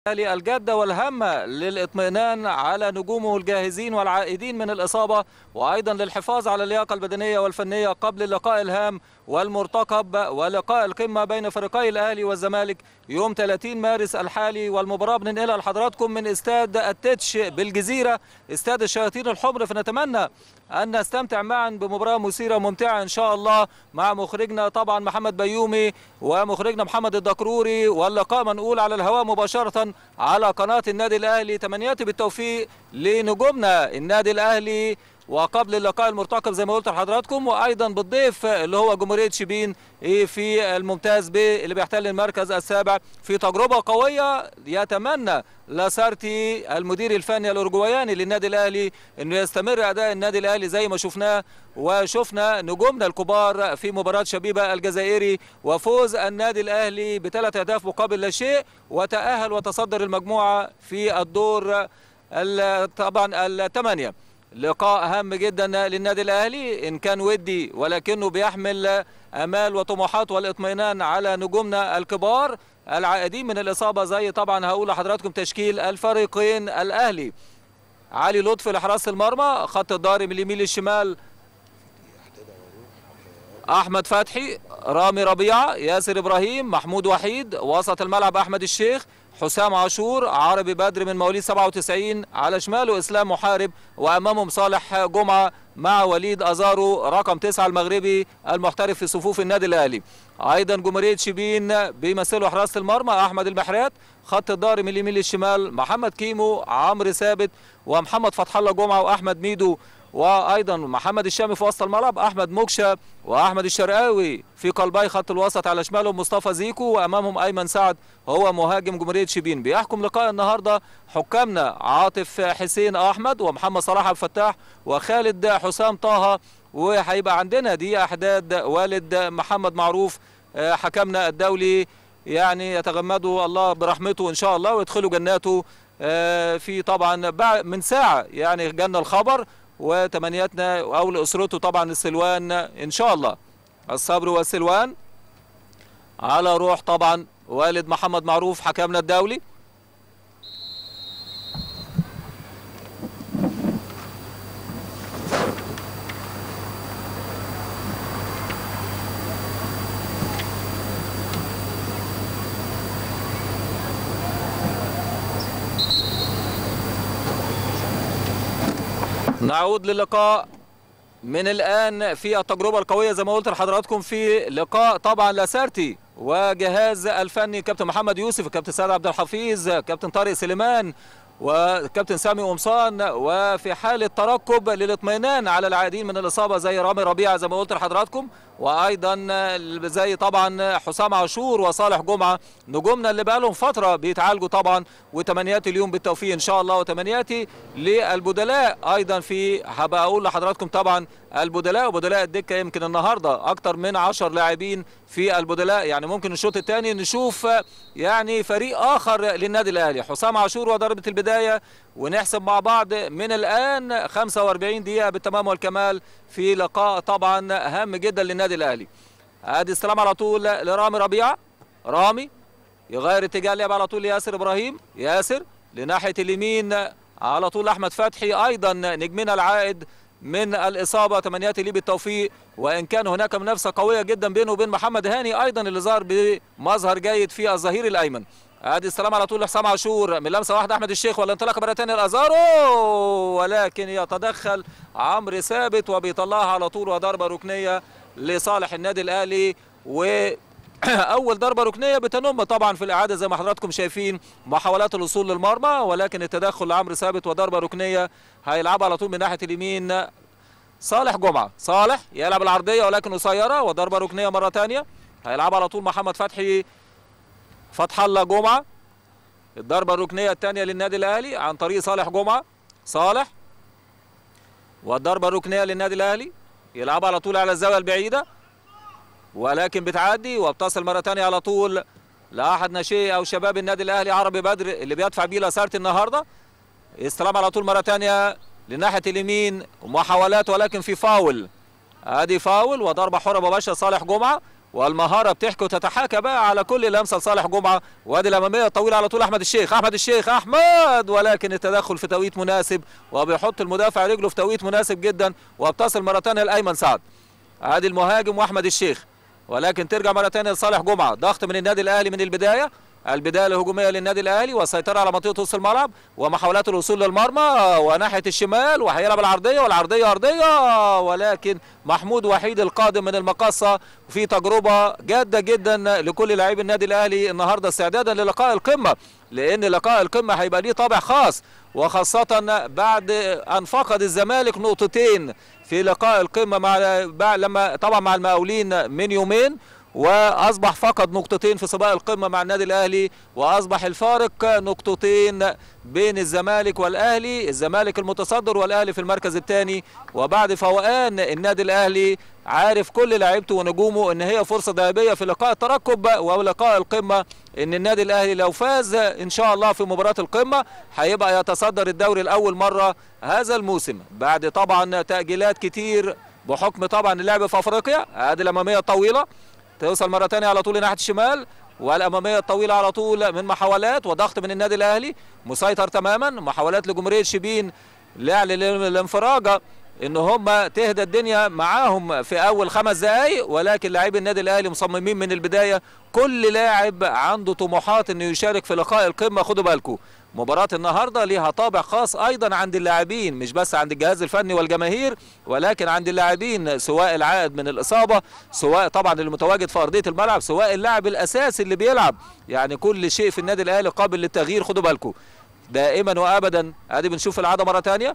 الجادة والهامة للإطمئنان على نجومه الجاهزين والعائدين من الإصابة وأيضا للحفاظ على اللياقة البدنية والفنية قبل اللقاء الهام والمرتقب ولقاء القمة بين فريقي الأهلي والزمالك يوم 30 مارس الحالي والمباراة بننقلها لحضراتكم من استاد التتش بالجزيرة استاد الشياطين الحمر فنتمنى أن نستمتع معا بمباراة مثيرة ممتعة إن شاء الله مع مخرجنا طبعا محمد بيومي ومخرجنا محمد الدكروري واللقاء منقول على الهواء مباشرة على قناة النادي الأهلي تمنياتي بالتوفيق لنجومنا النادي الأهلي وقبل اللقاء المرتقب زي ما قلت لحضراتكم وايضا بالضيف اللي هو جمهوريه شبين في الممتاز ب اللي بيحتل المركز السابع في تجربه قويه يتمنى لاسارتي المدير الفني الاورجواياني للنادي الاهلي انه يستمر اداء النادي الاهلي زي ما شفناه وشفنا نجومنا الكبار في مباراه شبيبه الجزائري وفوز النادي الاهلي بثلاث اهداف مقابل لا شيء وتاهل وتصدر المجموعه في الدور طبعا الثمانيه لقاء هام جدا للنادي الاهلي ان كان ودي ولكنه بيحمل امال وطموحات والاطمئنان على نجومنا الكبار العائدين من الاصابه زي طبعا هقول لحضراتكم تشكيل الفريقين الاهلي علي لطفي لحراسه المرمى خط الظهر من اليمين للشمال احمد فتحي رامي ربيعه ياسر ابراهيم محمود وحيد وسط الملعب احمد الشيخ حسام عاشور عربي بدر من مواليد 97 على شماله اسلام محارب وامامهم صالح جمعه مع وليد ازارو رقم تسعة المغربي المحترف في صفوف النادي الاهلي ايضا جمهوريه شبين بيمثلوا حراسه المرمى احمد البحرات خط الظهر من اليمين للشمال محمد كيمو عمرو ثابت ومحمد فتح الله جمعه واحمد ميدو وايضا محمد الشامي في وسط الملعب احمد موكشا واحمد الشرقاوي في قلبي خط الوسط على شمالهم مصطفى زيكو وامامهم ايمن سعد هو مهاجم جمهوريه شبين بيحكم لقاء النهارده حكامنا عاطف حسين احمد ومحمد صلاح عبد الفتاح وخالد حسام طه وهيبقى عندنا دي احداد والد محمد معروف حكمنا الدولي يعني يتغمدوا الله برحمته ان شاء الله ويدخلوا جناته في طبعا من ساعه يعني جانا الخبر وتمنياتنا او لاسرته طبعا السلوان ان شاء الله الصبر والسلوان على روح طبعا والد محمد معروف حكمنا الدولي نعود للقاء من الآن في التجربة القوية زي ما قلت لحضراتكم في لقاء طبعا لاسارتي وجهاز الفني كابتن محمد يوسف كابتن سعد عبد الحفيظ كابتن طارق سليمان وكابتن سامي قمصان وفي حالة ترقب للاطمئنان على العادين من الإصابة زي رامي ربيعة زي ما قلت لحضراتكم وأيضا زي طبعا حسام عاشور وصالح جمعة نجومنا اللي بقالهم فترة بيتعالجوا طبعا وتمنياتي اليوم بالتوفيق إن شاء الله وتمنياتي للبدلاء أيضا في هبقى أقول لحضراتكم طبعا البدلاء وبدلاء الدكة يمكن النهاردة أكتر من 10 لاعبين في البدلاء يعني ممكن الشوط الثاني نشوف يعني فريق آخر للنادي الأهلي حسام عاشور وضربة البداية ونحسب مع بعض من الآن 45 دقيقة بالتمام والكمال في لقاء طبعا هام جدا للنادي الأهلي ادي استلام على طول لرامي ربيعة رامي يغير اتجاه اللعب على طول لياسر إبراهيم ياسر لناحية اليمين على طول أحمد فتحي أيضا نجمنا العائد من الإصابة تمنياتي ليه بالتوفيق وإن كان هناك منافسة قوية جدا بينه وبين محمد هاني أيضا اللي ظهر بمظهر جيد في الظهير الأيمن ادي السلام على طول لحسام عاشور من لمسه واحده احمد الشيخ ولا انطلاقه مره ثانيه الازارو ولكن يتدخل عمرو ثابت وبيطلعها على طول وضربه ركنيه لصالح النادي الاهلي و اول ضربه ركنيه بتنم طبعا في الاعاده زي ما حضراتكم شايفين محاولات الوصول للمرمى ولكن التدخل لعمرو ثابت وضربه ركنيه هيلعبها على طول من ناحيه اليمين صالح جمعه صالح يلعب العرضيه ولكن قصيره وضربه ركنيه مره ثانيه هيلعبها على طول محمد فتحي فتح الله جمعه الضربه الركنيه الثانيه للنادي الاهلي عن طريق صالح جمعه صالح والضربه الركنيه للنادي الاهلي يلعبها على طول على الزاويه البعيده ولكن بتعدي وبتصل مره ثانيه على طول لاحد ناشئ او شباب النادي الاهلي عربي بدر اللي بيدفع بيه لاسارتي النهارده استلام على طول مره ثانيه لناحيه اليمين محاولات ولكن في فاول ادي فاول وضربه حره مباشره صالح جمعه والمهاره بتحكي وتتحاكى بقى على كل لمسه لصالح جمعه وادي الاماميه الطويله على طول احمد الشيخ احمد الشيخ احمد ولكن التدخل في توقيت مناسب وبيحط المدافع رجله في توقيت مناسب جدا وبتصل مره ثانيه لايمن سعد ادي المهاجم واحمد الشيخ ولكن ترجع مره ثانيه لصالح جمعه ضغط من النادي الاهلي من البدايه البدايه الهجوميه للنادي الاهلي والسيطره على منطقه وسط الملعب ومحاولات الوصول للمرمى وناحيه الشمال وهيلعب العرضيه والعرضيه ارضيه ولكن محمود وحيد القادم من المقصه في تجربه جاده جدا لكل لاعبي النادي الاهلي النهارده استعدادا للقاء القمه لان لقاء القمه هيبقى ليه طابع خاص وخاصه بعد ان فقد الزمالك نقطتين في لقاء القمه مع لما طبعا مع المقاولين من يومين واصبح فقد نقطتين في سباق القمه مع النادي الاهلي واصبح الفارق نقطتين بين الزمالك والاهلي الزمالك المتصدر والاهلي في المركز الثاني وبعد فوقان النادي الاهلي عارف كل لعيبته ونجومه ان هي فرصه ذهبيه في لقاء الترقب ولقاء القمه ان النادي الاهلي لو فاز ان شاء الله في مباراه القمه هيبقى يتصدر الدوري لاول مره هذا الموسم بعد طبعا تاجيلات كتير بحكم طبعا اللعب في افريقيا ادي الاماميه الطويله توصل مره ثانيه على طول ناحيه الشمال والاماميه الطويله على طول من محاولات وضغط من النادي الاهلي مسيطر تماما محاولات لجمهوريه شبين لاعلن الانفراجه ان هم تهدى الدنيا معاهم في اول خمس دقائق ولكن لاعبي النادي الاهلي مصممين من البدايه كل لاعب عنده طموحات انه يشارك في لقاء القمه خدوا بالكم مباراة النهاردة ليها طابع خاص أيضا عند اللاعبين مش بس عند الجهاز الفني والجماهير ولكن عند اللاعبين سواء العائد من الإصابة سواء طبعا المتواجد في أرضية الملعب سواء اللاعب الأساسي اللي بيلعب يعني كل شيء في النادي الأهلي قابل للتغيير خدوا بالكم دائما وأبدا أدي بنشوف العادة مرة تانية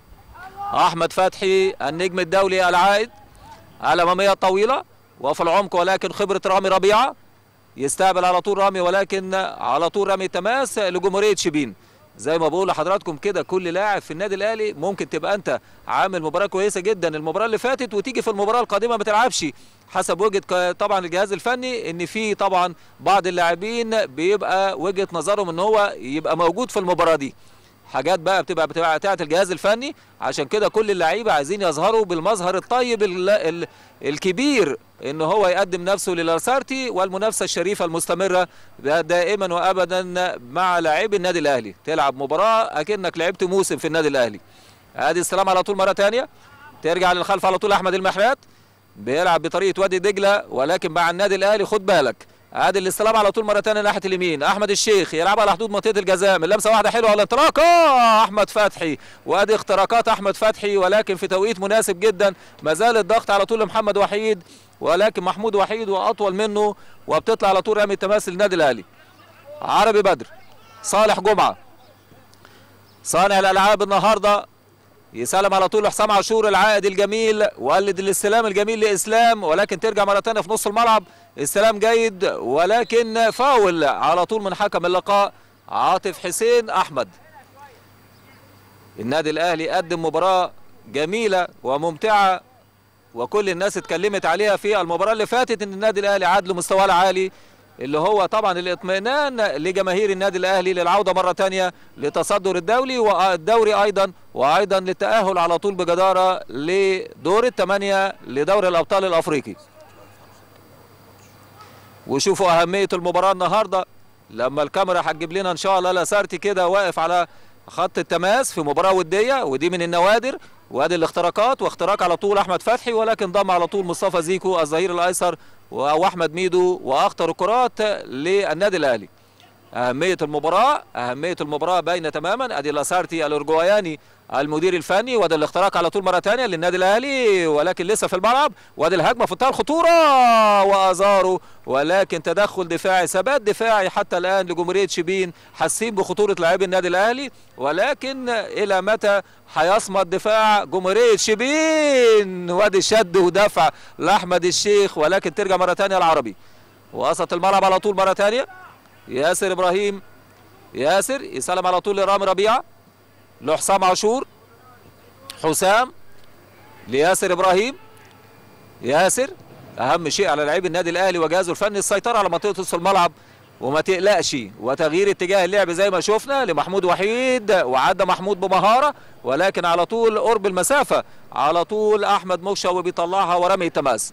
أحمد فتحي النجم الدولي العائد الأمامية الطويلة وفي العمق ولكن خبرة رامي ربيعة يستقبل على طول رامي ولكن على طول رامي تماس لجمهوريه شبين زي ما بقول لحضراتكم كده كل لاعب في النادي الاهلي ممكن تبقى انت عامل مباراه كويسه جدا المباراه اللي فاتت وتيجي في المباراه القادمه ما تلعبش حسب وجهه طبعا الجهاز الفني ان في طبعا بعض اللاعبين بيبقى وجهه نظرهم ان هو يبقى موجود في المباراه دي حاجات بقى بتبقى بتبقى بتاعت الجهاز الفني عشان كده كل اللعيبه عايزين يظهروا بالمظهر الطيب ال ال الكبير ان هو يقدم نفسه للارسارتي والمنافسه الشريفه المستمره دائما وابدا مع لاعبي النادي الاهلي تلعب مباراه اكنك لعبت موسم في النادي الاهلي ادي السلام على طول مره ثانيه ترجع للخلف على طول احمد المحرات بيلعب بطريقه وادي دجله ولكن مع النادي الاهلي خد بالك ادي الاستلام على طول مره ثانيه ناحيه اليمين احمد الشيخ يلعب على حدود منطقه الجزاء من لمسه واحده حلوه على الانطلاق احمد فتحي وادي اختراقات احمد فتحي ولكن في توقيت مناسب جدا ما زال الضغط على طول لمحمد وحيد ولكن محمود وحيد واطول منه وبتطلع على طول رمي التماس للنادي الاهلي عربي بدر صالح جمعه صانع الالعاب النهارده يسلم على طول حسام عاشور العائد الجميل ولد الاستلام الجميل لاسلام ولكن ترجع مره ثانيه في نص الملعب استلام جيد ولكن فاول على طول من حكم اللقاء عاطف حسين احمد النادي الاهلي قدم مباراه جميله وممتعه وكل الناس اتكلمت عليها في المباراه اللي فاتت ان النادي الاهلي عاد له مستواه العالي اللي هو طبعا الاطمئنان لجماهير النادي الاهلي للعوده مره ثانيه لتصدر الدوري والدوري ايضا وايضا للتاهل على طول بجداره لدور الثمانيه لدوري الابطال الافريقي. وشوفوا اهميه المباراه النهارده لما الكاميرا هتجيب لنا ان شاء الله لاسارتي كده واقف على خط التماس في مباراه وديه ودي من النوادر وادي الاختراقات واختراق على طول احمد فتحي ولكن ضم على طول مصطفى زيكو الظهير الايسر واحمد ميدو واخطر الكرات للنادي الاهلي اهميه المباراه اهميه المباراه باينه تماما ادي لاسارتي الارجواياني المدير الفني وده الاختراق على طول مره ثانيه للنادي الاهلي ولكن لسه في الملعب وادي الهجمه في منتهى الخطوره وازارو ولكن تدخل دفاعي ثبات دفاعي حتى الان لجمهوريه شبين حاسين بخطوره لاعبي النادي الاهلي ولكن الى متى هيصمد دفاع جمهوريه شبين وادي شد ودفع لاحمد الشيخ ولكن ترجع مره ثانيه العربي وسط الملعب على طول مره ثانيه ياسر ابراهيم ياسر يسلم على طول لرامي ربيعه لحسام عاشور حسام لياسر ابراهيم ياسر اهم شيء على لعيب النادي الاهلي وجهازه الفني السيطره على منطقه نص الملعب وما تقلقش وتغيير اتجاه اللعب زي ما شفنا لمحمود وحيد وعدى محمود بمهاره ولكن على طول قرب المسافه على طول احمد مكشه وبيطلعها ورمي التماس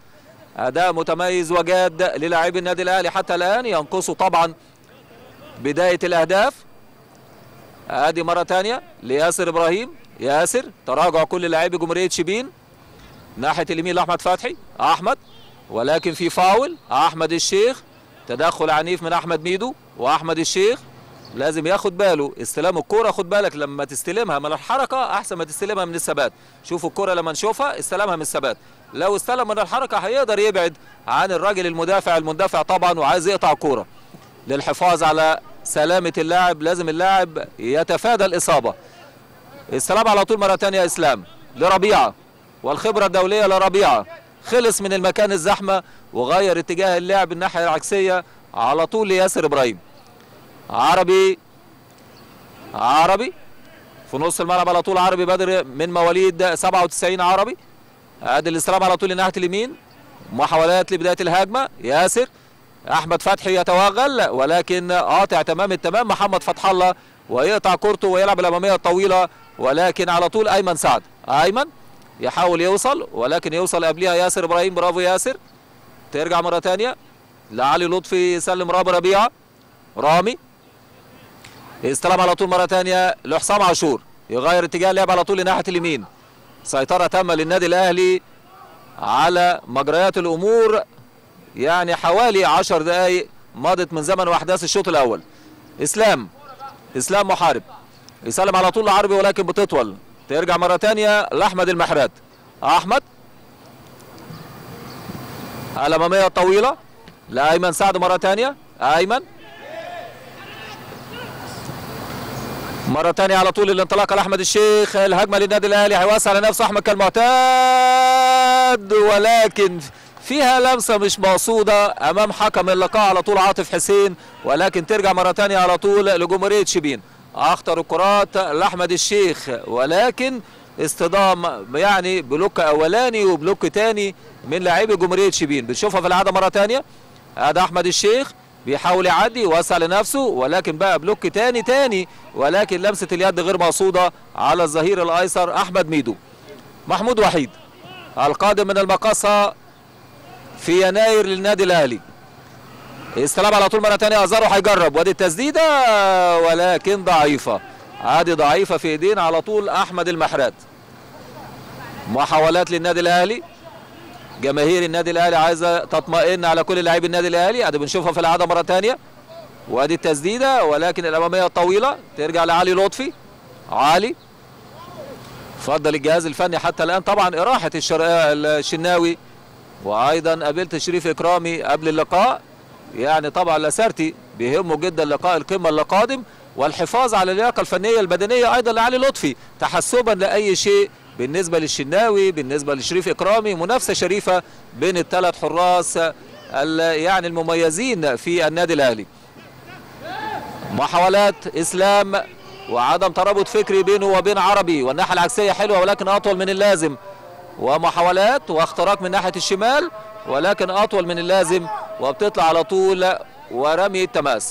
اداء متميز وجاد للاعبي النادي الاهلي حتى الان ينقصوا طبعا بدايه الاهداف ادي مره ثانيه لياسر ابراهيم ياسر تراجع كل لاعبي جمهوريه شبين ناحيه اليمين لاحمد فتحي احمد ولكن في فاول احمد الشيخ تدخل عنيف من احمد ميدو واحمد الشيخ لازم ياخد باله استلام الكرة خد بالك لما تستلمها من الحركة احسن ما تستلمها من الثبات شوفوا الكرة لما نشوفها استلمها من الثبات لو استلم من الحركة هيقدر يبعد عن الراجل المدافع المندفع طبعا وعايز يقطع الكرة للحفاظ على سلامة اللاعب لازم اللاعب يتفادى الإصابة السلام على طول مرة تانية إسلام لربيعة والخبرة الدولية لربيعة خلص من المكان الزحمة وغير اتجاه اللعب الناحية العكسية على طول لياسر إبراهيم عربي عربي في نص الملعب على طول عربي بدر من مواليد 97 عربي ادي الاستلام على طول ناحيه اليمين محاولات لبدايه الهجمه ياسر احمد فتحي يتوغل ولكن قاطع تمام التمام محمد فتح الله ويقطع كورته ويلعب الاماميه الطويله ولكن على طول ايمن سعد ايمن يحاول يوصل ولكن يوصل قبلها ياسر ابراهيم برافو ياسر ترجع مره ثانيه لعلي لطفي يسلم رامي ربيعه رامي استلم على طول مره ثانيه لحسام عاشور يغير اتجاه اللعب على طول لناحيه اليمين سيطره تامه للنادي الاهلي على مجريات الامور يعني حوالي 10 دقائق مضت من زمن واحداث الشوط الاول اسلام اسلام محارب يسلم على طول لعربي ولكن بتطول ترجع مره ثانيه لاحمد المحرات احمد الاماميه الطويله لايمن سعد مره ثانيه ايمن مرة تانية على طول الانطلاقة لأحمد الشيخ الهجمة للنادي الأهلي هيوسع لنفسه أحمد كالمعتاد ولكن فيها لمسة مش مقصودة أمام حكم اللقاء على طول عاطف حسين ولكن ترجع مرة تانية على طول لجمهورية شبين أخطر الكرات لأحمد الشيخ ولكن اصطدام يعني بلوك أولاني وبلوك تاني من لاعبي جمهورية شبين بنشوفها في العادة مرة تانية هذا أحمد الشيخ بيحاول يعدي يوسع لنفسه ولكن بقى بلوك تاني تاني ولكن لمسة اليد غير مقصودة على الظهير الأيسر أحمد ميدو محمود وحيد القادم من المقاصة في يناير للنادي الأهلي استلام على طول مرة تانية أزارو هيجرب وادي التسديدة ولكن ضعيفة عادي ضعيفة في ايدين على طول أحمد المحرات محاولات للنادي الأهلي جماهير النادي الاهلي عايزه تطمئن على كل لاعبي النادي الاهلي ادي بنشوفها في العاده مره ثانيه وادي التسديده ولكن الاماميه الطويله ترجع لعلي لطفي علي فضل الجهاز الفني حتى الان طبعا اراحه الشناوي وايضا قابلت شريف اكرامي قبل اللقاء يعني طبعا لاسارتي بيهمه جدا لقاء القمه اللي قادم والحفاظ على اللياقه الفنيه البدنيه ايضا لعلي لطفي تحسبا لاي شيء بالنسبة للشناوي بالنسبة لشريف إكرامي منافسة شريفة بين الثلاث حراس يعني المميزين في النادي الأهلي محاولات إسلام وعدم ترابط فكري بينه وبين عربي والناحية العكسية حلوة ولكن أطول من اللازم ومحاولات واختراق من ناحية الشمال ولكن أطول من اللازم وبتطلع على طول ورمي التماس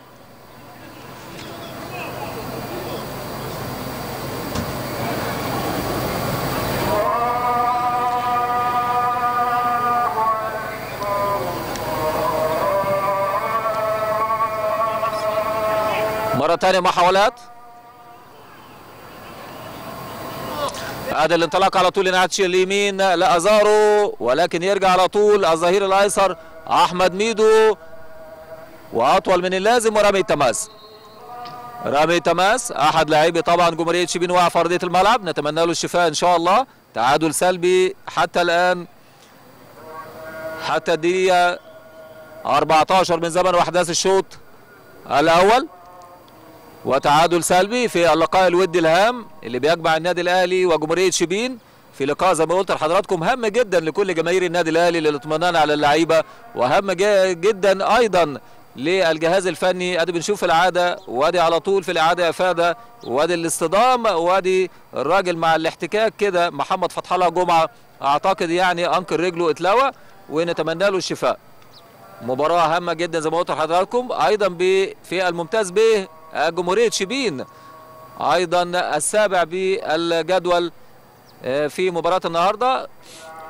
مرة ثانية محاولات هذا الانطلاق على طول ناحية اليمين لأزارو ولكن يرجع على طول الظهير الأيسر أحمد ميدو وأطول من اللازم ورمي التماس رمي تماس أحد لاعبي طبعا جمهورية شبين وقع في أرضية الملعب نتمنى له الشفاء إن شاء الله تعادل سلبي حتى الآن حتى الدقيقة 14 من زمن وأحداث الشوط الأول وتعادل سلبي في اللقاء الودي الهام اللي بيجمع النادي الاهلي وجمهوريه شبين في لقاء زي ما قلت لحضراتكم هام جدا لكل جماهير النادي الاهلي للاطمئنان على اللعيبه وهام جدا ايضا للجهاز الفني ادي بنشوف العاده وادي على طول في الاعاده افاده وادي الاصطدام وادي الراجل مع الاحتكاك كده محمد فتح الله جمعه اعتقد يعني انكر رجله اتلوى ونتمنى له الشفاء مباراه هامه جدا زي ما قلت لحضراتكم ايضا في الممتاز به جمهورية شبين أيضا السابع بالجدول في مباراة النهاردة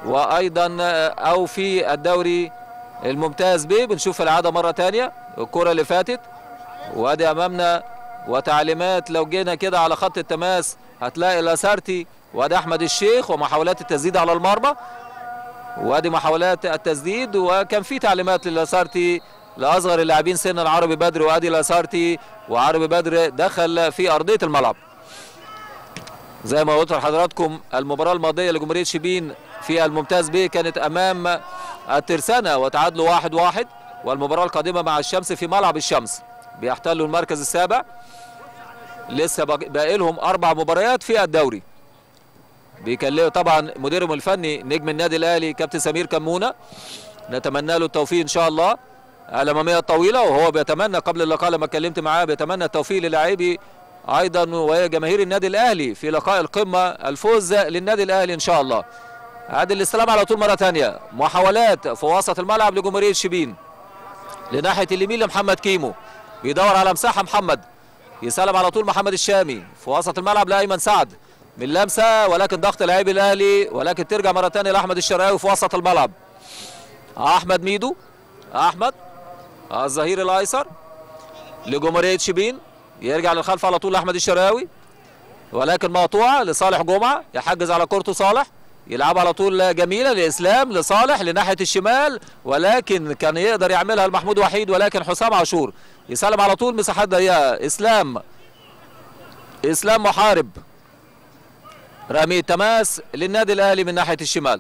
وايضا او في الدوري الممتاز بيه بنشوف العاده مره تانية الكره اللي فاتت وادي امامنا وتعليمات لو جينا كده على خط التماس هتلاقي لاسارتي وادي احمد الشيخ ومحاولات التسديد على المرمى وادي محاولات التسديد وكان في تعليمات للاسارتي لاصغر اللاعبين سنا عربي بدر وادي لاسارتي وعربي بدر دخل في ارضيه الملعب زي ما قلت لحضراتكم المباراه الماضيه لجمهوريه شبين في الممتاز بيه كانت امام الترسانه وتعادلوا واحد واحد والمباراه القادمه مع الشمس في ملعب الشمس بيحتلوا المركز السابع لسه باقي لهم اربع مباريات في الدوري بيكلموا طبعا مديرهم الفني نجم النادي الاهلي كابتن سمير كمونه نتمنى له التوفيق ان شاء الله الاماميه الطويله وهو بيتمنى قبل اللقاء لما اتكلمت معاه بيتمنى التوفيق للاعبي ايضا وجماهير النادي الاهلي في لقاء القمه الفوز للنادي الاهلي ان شاء الله عاد الاستلام على طول مره ثانيه محاولات في وسط الملعب لجمهوريه شبين لناحيه اليمين لمحمد كيمو بيدور على مساحه محمد يسلم على طول محمد الشامي في وسط الملعب لايمن سعد من لمسه ولكن ضغط لاعبي الاهلي ولكن ترجع مره ثانيه لاحمد الشرقاوي في وسط الملعب احمد ميدو احمد الظهير الايسر لجمهوريه شبين يرجع للخلف على طول لاحمد الشرقاوي ولكن مقطوعه لصالح جمعه يحجز على كورته صالح يلعب على طول جميله لاسلام لصالح لناحيه الشمال ولكن كان يقدر يعملها لمحمود وحيد ولكن حسام عاشور يسلم على طول مساحات ضيقه اسلام اسلام محارب رمي تماس للنادي الاهلي من ناحيه الشمال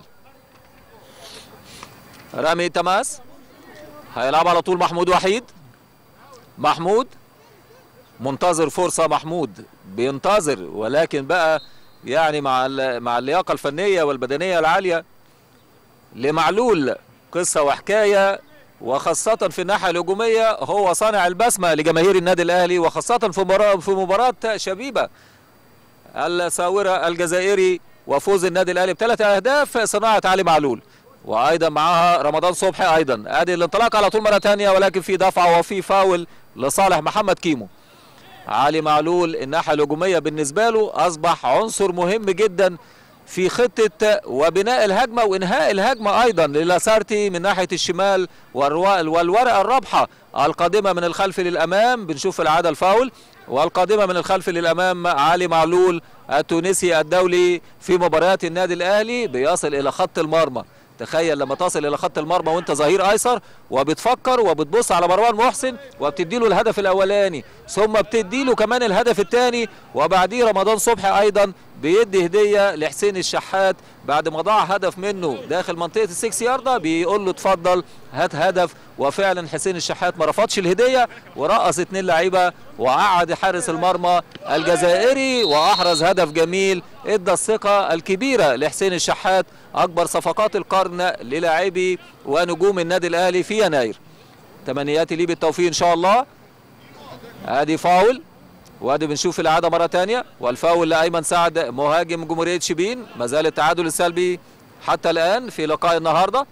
رمي تماس هيلعب على طول محمود وحيد محمود منتظر فرصه محمود بينتظر ولكن بقى يعني مع مع اللياقه الفنيه والبدنيه العاليه لمعلول قصه وحكايه وخاصة في الناحية الهجومية هو صانع البسمة لجماهير النادي الأهلي وخاصة في مباراة في مباراة شبيبة الساورة الجزائري وفوز النادي الأهلي بثلاث أهداف صناعة علي معلول وأيضا معها رمضان صبحي أيضا أدي الانطلاق على طول مرة ثانية ولكن في دفعة وفي فاول لصالح محمد كيمو علي معلول الناحية الهجومية بالنسبة له أصبح عنصر مهم جدا في خطة وبناء الهجمة وإنهاء الهجمة أيضا للاسارتي من ناحية الشمال والورقة الرابحة القادمة من الخلف للأمام بنشوف العادة الفاول والقادمة من الخلف للأمام علي معلول التونسي الدولي في مباريات النادي الأهلي بيصل إلى خط المرمى تخيل لما تصل الى خط المرمى وانت ظهير ايسر وبتفكر وبتبص على مروان محسن وبتدي له الهدف الاولاني ثم بتدي له كمان الهدف الثاني وبعديه رمضان صبحي ايضا بيدي هديه لحسين الشحات بعد ما ضاع هدف منه داخل منطقه السكس يارده بيقول له اتفضل هات هدف وفعلا حسين الشحات ما رفضش الهديه ورقص اتنين لعيبه وقعد حارس المرمى الجزائري واحرز هدف جميل ادى الثقه الكبيره لحسين الشحات اكبر صفقات القرن للاعبي ونجوم النادي الاهلي في يناير تمنياتي ليه بالتوفيق ان شاء الله ادي فاول وادي بنشوف الاعاده مره ثانيه والفاول لايمن سعد مهاجم جمهوريه شبين ما زال التعادل السلبي حتى الان في لقاء النهارده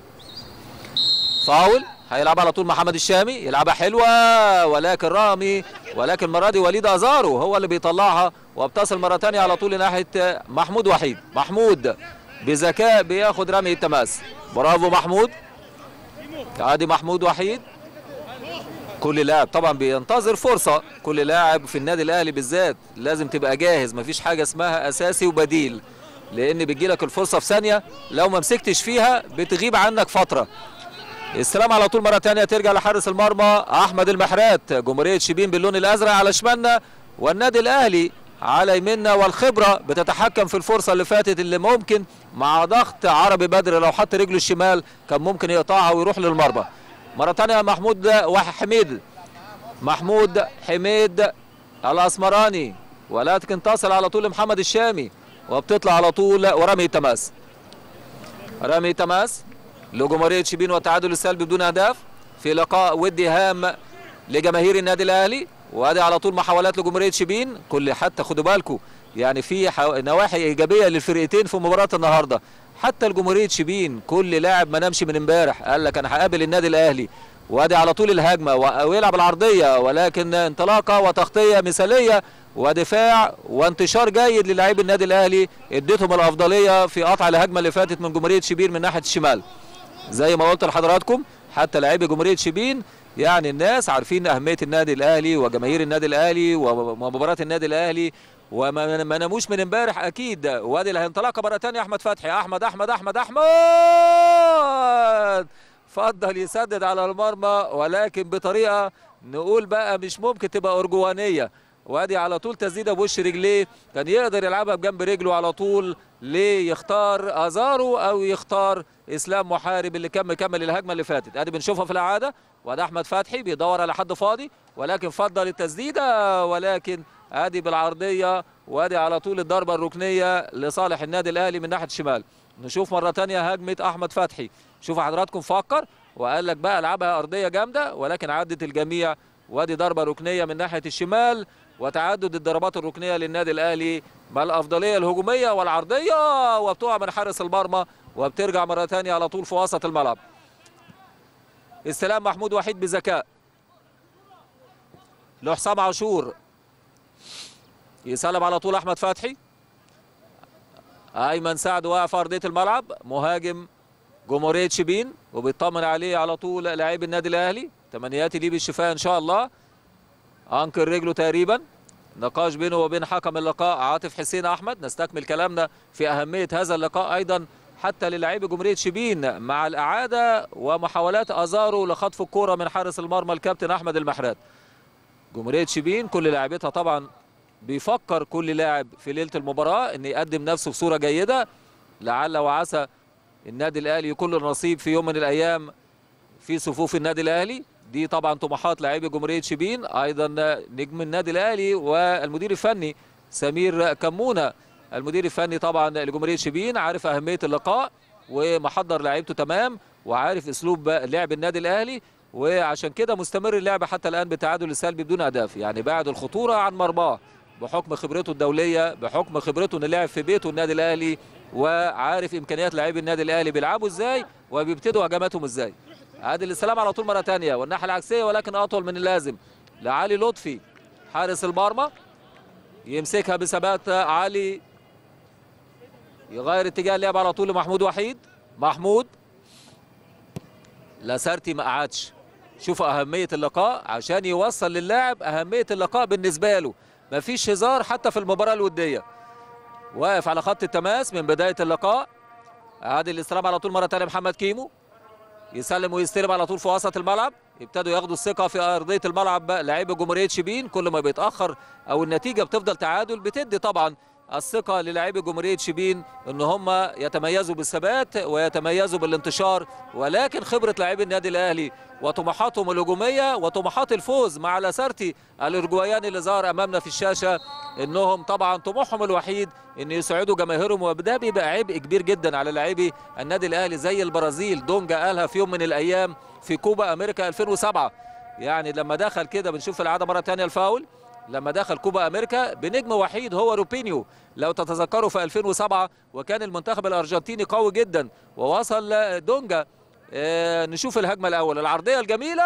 فاول هيلعب على طول محمد الشامي يلعبها حلوه ولكن رامي ولكن المره دي وليد ازارو هو اللي بيطلعها وبتصل مره ثانيه على طول ناحيه محمود وحيد محمود بذكاء بياخد رمي التماس برافو محمود ادي محمود وحيد كل لاعب طبعا بينتظر فرصه كل لاعب في النادي الاهلي بالذات لازم تبقى جاهز مفيش حاجه اسمها اساسي وبديل لان بتجيلك الفرصه في ثانيه لو ما مسكتش فيها بتغيب عنك فتره السلام على طول مره ثانيه ترجع لحارس المرمى احمد المحرات جمهوريه شبين باللون الازرق على شمالنا والنادي الاهلي على يميننا والخبره بتتحكم في الفرصه اللي فاتت اللي ممكن مع ضغط عربي بدر لو حط رجله الشمال كان ممكن يقطعها ويروح للمرمى مره ثانيه محمود حميد محمود حميد الاسمراني ولكن تصل على طول محمد الشامي وبتطلع على طول ورمي تماس رمي تماس لجمهوريه شبين والتعادل السلبي بدون اهداف في لقاء ودي هام لجماهير النادي الاهلي وادي على طول محاولات لجمهوريه شبين كل حتى خدوا بالكم يعني في نواحي ايجابيه للفرقتين في مباراه النهارده حتى الجمهوريه شبين كل لاعب ما نامش من امبارح قال لك انا هقابل النادي الاهلي وادي على طول الهجمه و- ويلعب العرضيه ولكن انطلاقه وتغطيه مثاليه ودفاع وانتشار جيد للاعبي النادي الاهلي اديتهم الافضليه في قطع الهجمه اللي فاتت من جمهوريه شبين من ناحيه الشمال زي ما قلت لحضراتكم حتى لاعبي جمهوريه شبين يعني الناس عارفين اهميه النادي الاهلي وجماهير النادي الاهلي ومباراه النادي الاهلي وما ما ناموش من امبارح اكيد وادي الانطلاقه مره ثانيه احمد فتحي احمد احمد احمد احمد فضل يسدد على المرمى ولكن بطريقه نقول بقى مش ممكن تبقى ارجوانيه وادي على طول تسديده بوش رجليه كان يقدر يلعبها بجنب رجله على طول ليه يختار ازارو او يختار اسلام محارب اللي كان مكمل الهجمه اللي فاتت ادي بنشوفها في العاده وده احمد فتحي بيدور على حد فاضي ولكن فضل التسديده ولكن ادي بالعرضيه وادي على طول الضربه الركنيه لصالح النادي الاهلي من ناحيه الشمال نشوف مره ثانيه هجمه احمد فتحي شوفوا حضراتكم فكر وقال لك بقى العبها ارضيه جامده ولكن عدت الجميع وادي ضربه ركنيه من ناحيه الشمال وتعدد الضربات الركنيه للنادي الاهلي مع الافضليه الهجوميه والعرضيه وبتقع من حارس المرمى وبترجع مره ثانيه على طول في وسط الملعب استلام محمود وحيد بذكاء لحسام عاشور يسلم على طول احمد فتحي ايمن سعد واقف في ارضيه الملعب مهاجم جمهوريه شبين وبيطمن عليه على طول لاعب النادي الاهلي تمنياتي ليه بالشفاء ان شاء الله انكر رجله تقريبا نقاش بينه وبين حكم اللقاء عاطف حسين احمد نستكمل كلامنا في اهميه هذا اللقاء ايضا حتى للاعبي جمهوريه شبين مع الاعاده ومحاولات ازارو لخطف الكوره من حارس المرمى الكابتن احمد المحرات جمهوريه شبين كل لاعبتها طبعا بيفكر كل لاعب في ليله المباراه ان يقدم نفسه بصوره جيده لعل وعسى النادي الاهلي يكون له نصيب في يوم من الايام في صفوف النادي الاهلي دي طبعا طموحات لاعبي جمهوريه شبين ايضا نجم النادي الاهلي والمدير الفني سمير كمونه المدير الفني طبعا لجمهوريه شبين عارف اهميه اللقاء ومحضر لعيبته تمام وعارف اسلوب لعب النادي الاهلي وعشان كده مستمر اللعب حتى الان بالتعادل السلبي بدون اهداف يعني بعد الخطوره عن مرماه بحكم خبرته الدوليه بحكم خبرته انه لعب في بيته النادي الاهلي وعارف امكانيات لاعبي النادي الاهلي بيلعبوا ازاي وبيبتدوا هجماتهم ازاي عادل الاستلام على طول مره ثانيه والناحيه العكسيه ولكن اطول من اللازم لعلي لطفي حارس المرمى يمسكها بثبات علي يغير اتجاه اللعب على طول لمحمود وحيد محمود لاسارتي ما قعدش شوفوا اهميه اللقاء عشان يوصل للاعب اهميه اللقاء بالنسبه له مفيش هزار حتى في المباراه الوديه واقف على خط التماس من بدايه اللقاء عادل الاستلام على طول مره ثانيه محمد كيمو يسلم ويستلم على طول في وسط الملعب يبتدوا ياخدوا الثقه في ارضيه الملعب لعيبه جمهوريه شبين كل ما بيتاخر او النتيجه بتفضل تعادل بتدي طبعا الثقه للاعبي جمهوريه شبين ان هم يتميزوا بالثبات ويتميزوا بالانتشار ولكن خبره لاعبي النادي الاهلي وطموحاتهم الهجوميه وطموحات الفوز مع لاسارتي الارجواياني اللي ظهر امامنا في الشاشه انهم طبعا طموحهم الوحيد ان يسعدوا جماهيرهم وده بيبقى عبء كبير جدا على لاعبي النادي الاهلي زي البرازيل دونجا قالها في يوم من الايام في كوبا امريكا 2007 يعني لما دخل كده بنشوف في العاده مره ثانيه الفاول لما دخل كوبا امريكا بنجم وحيد هو روبينيو لو تتذكروا في 2007 وكان المنتخب الارجنتيني قوي جدا ووصل دونجا آه نشوف الهجمه الاول العرضيه الجميله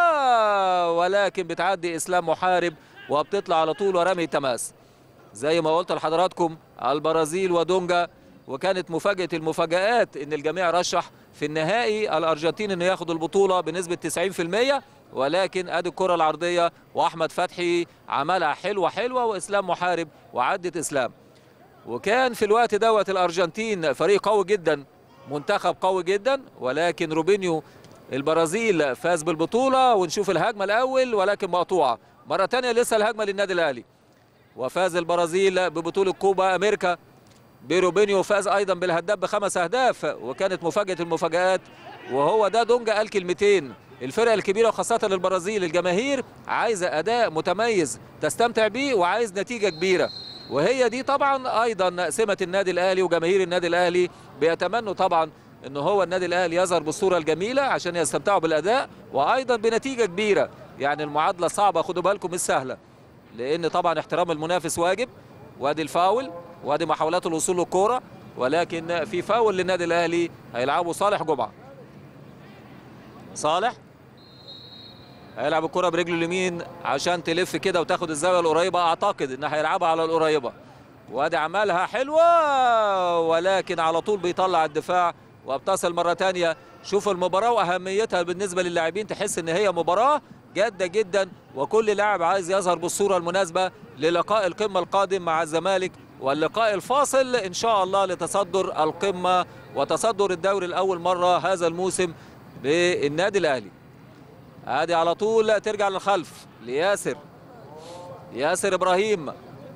ولكن بتعدي اسلام محارب وبتطلع على طول ورمي تماس زي ما قلت لحضراتكم البرازيل ودونجا وكانت مفاجاه المفاجات ان الجميع رشح في النهائي الارجنتين انه ياخد البطوله بنسبه 90% ولكن ادي الكره العرضيه واحمد فتحي عملها حلوه حلوه واسلام محارب وعدت اسلام وكان في الوقت دوت الارجنتين فريق قوي جدا منتخب قوي جدا ولكن روبينيو البرازيل فاز بالبطوله ونشوف الهجمه الاول ولكن مقطوعه مره ثانيه لسه الهجمه للنادي الاهلي وفاز البرازيل ببطوله كوبا امريكا بروبينيو فاز ايضا بالهداف بخمس اهداف وكانت مفاجاه المفاجات وهو ده دونجا قال كلمتين الفرق الكبيره وخاصه البرازيل الجماهير عايزه اداء متميز تستمتع بيه وعايز نتيجه كبيره وهي دي طبعا ايضا سمه النادي الاهلي وجماهير النادي الاهلي بيتمنوا طبعا ان هو النادي الاهلي يظهر بالصوره الجميله عشان يستمتعوا بالاداء وايضا بنتيجه كبيره يعني المعادله صعبه خدوا بالكم مش سهله لان طبعا احترام المنافس واجب وادي الفاول وادي محاولات الوصول للكوره ولكن في فاول للنادي الاهلي هيلعبه صالح جمعه صالح هيلعب الكره برجله اليمين عشان تلف كده وتاخد الزاويه القريبه اعتقد ان هيلعبها على القريبه وادي عملها حلوه ولكن على طول بيطلع الدفاع وبتصل مره ثانيه شوف المباراه واهميتها بالنسبه للاعبين تحس ان هي مباراه جاده جدا وكل لاعب عايز يظهر بالصوره المناسبه للقاء القمه القادم مع الزمالك واللقاء الفاصل ان شاء الله لتصدر القمه وتصدر الدوري الاول مره هذا الموسم بالنادي الاهلي ادي على طول ترجع للخلف لياسر ياسر ابراهيم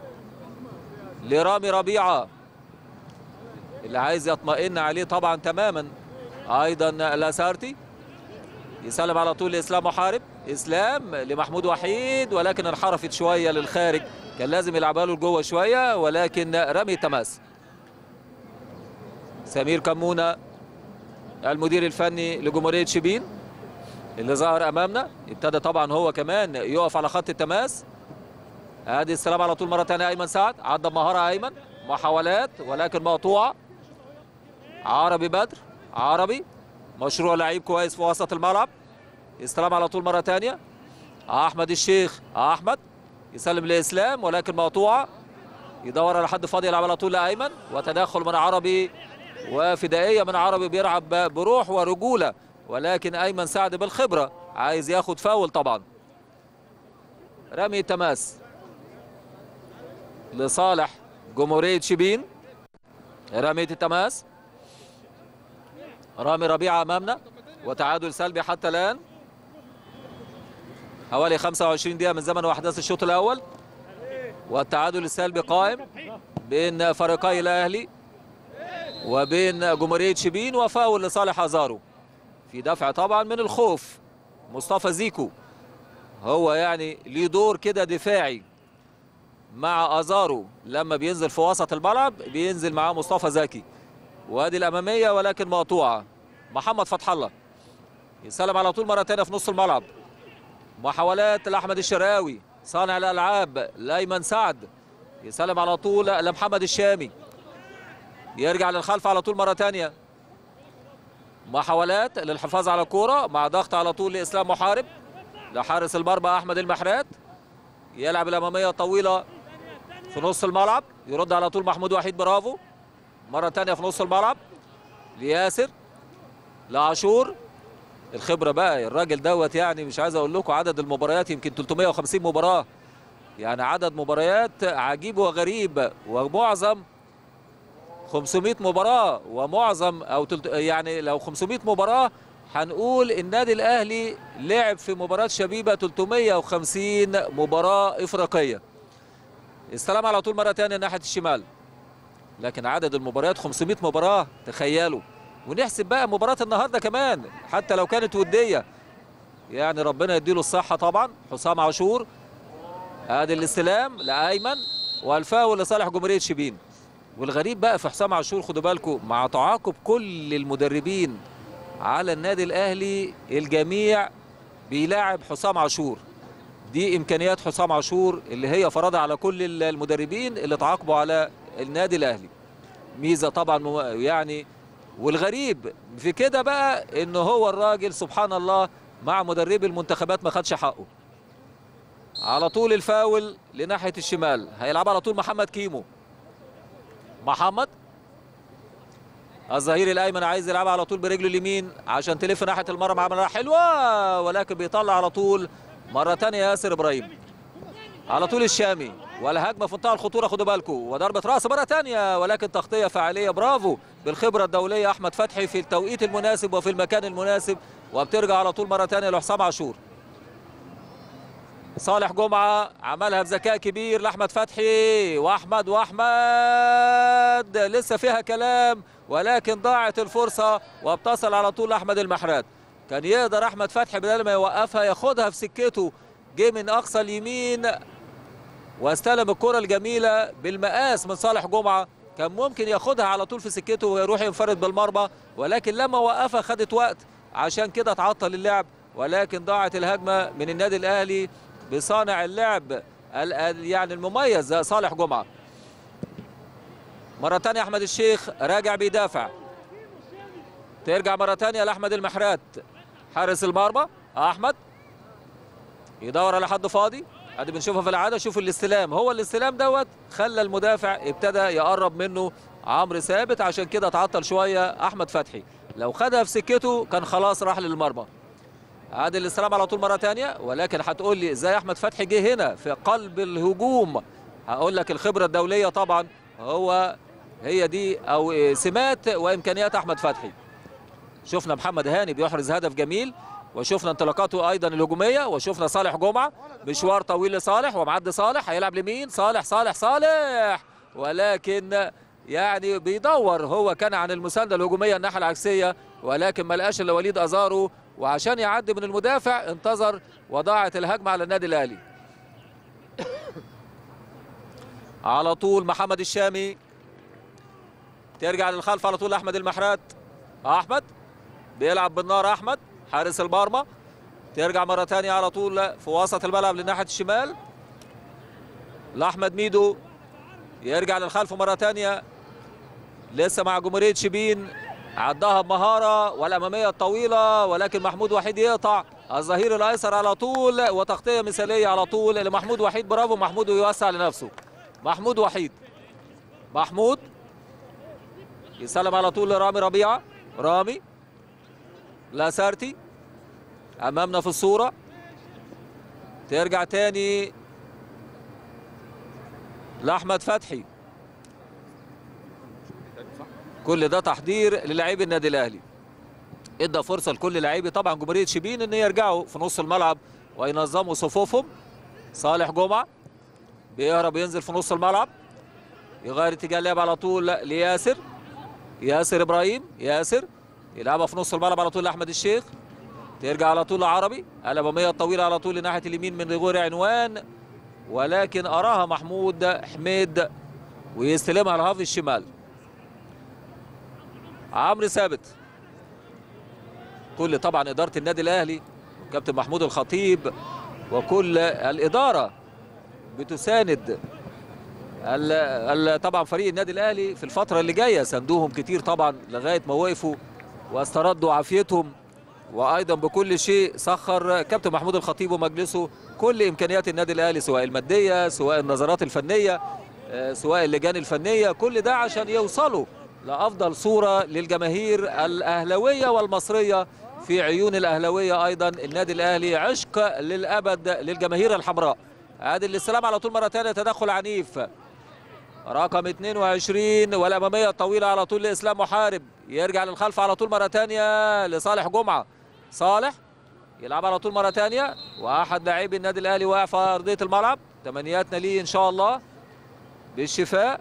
لرامي ربيعه اللي عايز يطمئن عليه طبعا تماما ايضا لاسارتي يسلم على طول لاسلام محارب اسلام لمحمود وحيد ولكن انحرفت شويه للخارج كان لازم يلعبها له لجوه شويه ولكن رمي تماس سمير كمونه المدير الفني لجمهوريه شبين اللي ظهر امامنا ابتدى طبعا هو كمان يقف على خط التماس ادي السلام على طول مره ثانيه ايمن سعد عدى بمهاره ايمن محاولات ولكن مقطوعه عربي بدر عربي مشروع لعيب كويس في وسط الملعب استلام على طول مره ثانيه احمد الشيخ احمد يسلم لاسلام ولكن مقطوعه يدور على حد فاضي يلعب على طول لايمن وتدخل من عربي وفدائيه من عربي بيلعب بروح ورجوله ولكن ايمن سعد بالخبره عايز ياخد فاول طبعا رمي تماس لصالح جمهوريه شبين رميه التماس رامي ربيعه امامنا وتعادل سلبي حتى الان حوالي 25 دقيقه من زمن واحداث الشوط الاول والتعادل السلبي قائم بين فريقي الاهلي وبين جمهوريه شبين وفاول لصالح ازارو في دفع طبعا من الخوف مصطفى زيكو هو يعني ليه دور كده دفاعي مع ازارو لما بينزل في وسط الملعب بينزل معاه مصطفى زكي وادي الاماميه ولكن مقطوعه محمد فتح الله يسلم على طول مره ثانيه في نص الملعب محاولات لاحمد الشراوي صانع الالعاب لايمن سعد يسلم على طول لمحمد الشامي يرجع للخلف على طول مره ثانيه محاولات للحفاظ على الكوره مع ضغط على طول لاسلام محارب لحارس المرمى احمد المحرات يلعب الاماميه طويله في نص الملعب يرد على طول محمود وحيد برافو مره ثانيه في نص الملعب لياسر لعاشور الخبره بقى الراجل دوت يعني مش عايز اقول لكم عدد المباريات يمكن 350 مباراه يعني عدد مباريات عجيب وغريب ومعظم 500 مباراه ومعظم او تلت يعني لو 500 مباراه هنقول النادي الاهلي لعب في مباراه شبيبه 350 مباراه افريقيه استلم على طول مره ثانيه ناحيه الشمال لكن عدد المباريات 500 مباراه تخيلوا ونحسب بقى مباراه النهارده كمان حتى لو كانت وديه يعني ربنا يديله الصحه طبعا حسام عاشور ادي الاستلام لايمن والفاول لصالح جمهوريه شبين والغريب بقى في حسام عاشور خدوا بالكم مع تعاقب كل المدربين على النادي الاهلي الجميع بيلاعب حسام عاشور دي امكانيات حسام عاشور اللي هي فرضها على كل المدربين اللي تعاقبوا على النادي الاهلي ميزه طبعا يعني والغريب في كده بقى ان هو الراجل سبحان الله مع مدربي المنتخبات ما خدش حقه على طول الفاول لناحيه الشمال هيلعب على طول محمد كيمو محمد الظهير الايمن عايز يلعبها على طول برجله اليمين عشان تلف ناحيه المرمى عملها حلوه ولكن بيطلع على طول مره ثانيه ياسر ابراهيم على طول الشامي والهجمه في منتهى الخطوره خدوا بالكم وضربه راس مره ثانيه ولكن تغطيه فعاليه برافو بالخبره الدوليه احمد فتحي في التوقيت المناسب وفي المكان المناسب وبترجع على طول مره ثانيه لحسام عاشور صالح جمعه عملها بذكاء كبير لاحمد فتحي واحمد واحمد لسه فيها كلام ولكن ضاعت الفرصه وبتصل على طول لاحمد المحرات كان يقدر احمد فتحي بدل ما يوقفها ياخدها في سكته جه من اقصى اليمين واستلم الكره الجميله بالمقاس من صالح جمعه كان ممكن ياخدها على طول في سكته ويروح ينفرد بالمرمى ولكن لما وقفها خدت وقت عشان كده تعطل اللعب ولكن ضاعت الهجمه من النادي الاهلي بصانع اللعب يعني المميز صالح جمعه مرة تانية أحمد الشيخ راجع بيدافع ترجع مرة تانية لأحمد المحرات حارس المرمى أحمد يدور على حد فاضي ادي بنشوفها في العاده شوف الاستلام هو الاستلام دوت خلى المدافع ابتدى يقرب منه عمرو ثابت عشان كده اتعطل شويه احمد فتحي لو خدها في سكته كان خلاص راح للمرمى عادل الاستلام على طول مره ثانيه ولكن هتقول لي ازاي احمد فتحي جه هنا في قلب الهجوم هقول لك الخبره الدوليه طبعا هو هي دي او سمات وامكانيات احمد فتحي شفنا محمد هاني بيحرز هدف جميل وشفنا انطلاقاته ايضا الهجوميه وشفنا صالح جمعه مشوار طويل لصالح ومعدي صالح هيلعب لمين صالح صالح صالح ولكن يعني بيدور هو كان عن المسانده الهجوميه الناحيه العكسيه ولكن ما لقاش الا وليد ازارو وعشان يعدي من المدافع انتظر وضاعت الهجمه على النادي الاهلي على طول محمد الشامي ترجع للخلف على طول احمد المحرات احمد بيلعب بالنار احمد حارس المرمى ترجع مره ثانيه على طول في وسط الملعب لناحيه الشمال لاحمد ميدو يرجع للخلف مره ثانيه لسه مع جمهوريه شبين عداها بمهاره والاماميه الطويله ولكن محمود وحيد يقطع الظهير الايسر على طول وتغطيه مثاليه على طول لمحمود وحيد برافو محمود ويوسع لنفسه محمود وحيد محمود يسلم على طول لرامي ربيعه رامي لاسارتي امامنا في الصوره ترجع تاني لاحمد فتحي كل ده تحضير للاعبي النادي الاهلي ادى فرصه لكل لاعبي طبعا جمهوريه شبين ان يرجعوا في نص الملعب وينظموا صفوفهم صالح جمعه بيهرب ينزل في نص الملعب يغير اتجاه اللعب على طول لياسر ياسر ابراهيم ياسر يلعبها في نص الملعب على طول لاحمد الشيخ ترجع على طول لعربي الاماميه الطويله على طول لناحيه اليمين من غير عنوان ولكن اراها محمود حميد ويستلمها على الهاف الشمال عمرو ثابت كل طبعا اداره النادي الاهلي كابتن محمود الخطيب وكل الاداره بتساند ال ال طبعا فريق النادي الاهلي في الفتره اللي جايه ساندوهم كتير طبعا لغايه ما وقفوا واستردوا عافيتهم وايضا بكل شيء سخر كابتن محمود الخطيب ومجلسه كل امكانيات النادي الاهلي سواء الماديه سواء النظرات الفنيه سواء اللجان الفنيه كل ده عشان يوصلوا لافضل صوره للجماهير الاهلاويه والمصريه في عيون الاهلاويه ايضا النادي الاهلي عشق للابد للجماهير الحمراء عادل الاستلام على طول مره ثانيه تدخل عنيف رقم 22 والاماميه الطويله على طول لاسلام محارب يرجع للخلف على طول مره ثانيه لصالح جمعه صالح يلعب على طول مره ثانيه واحد لاعبي النادي الاهلي واقع في ارضيه الملعب تمنياتنا ليه ان شاء الله بالشفاء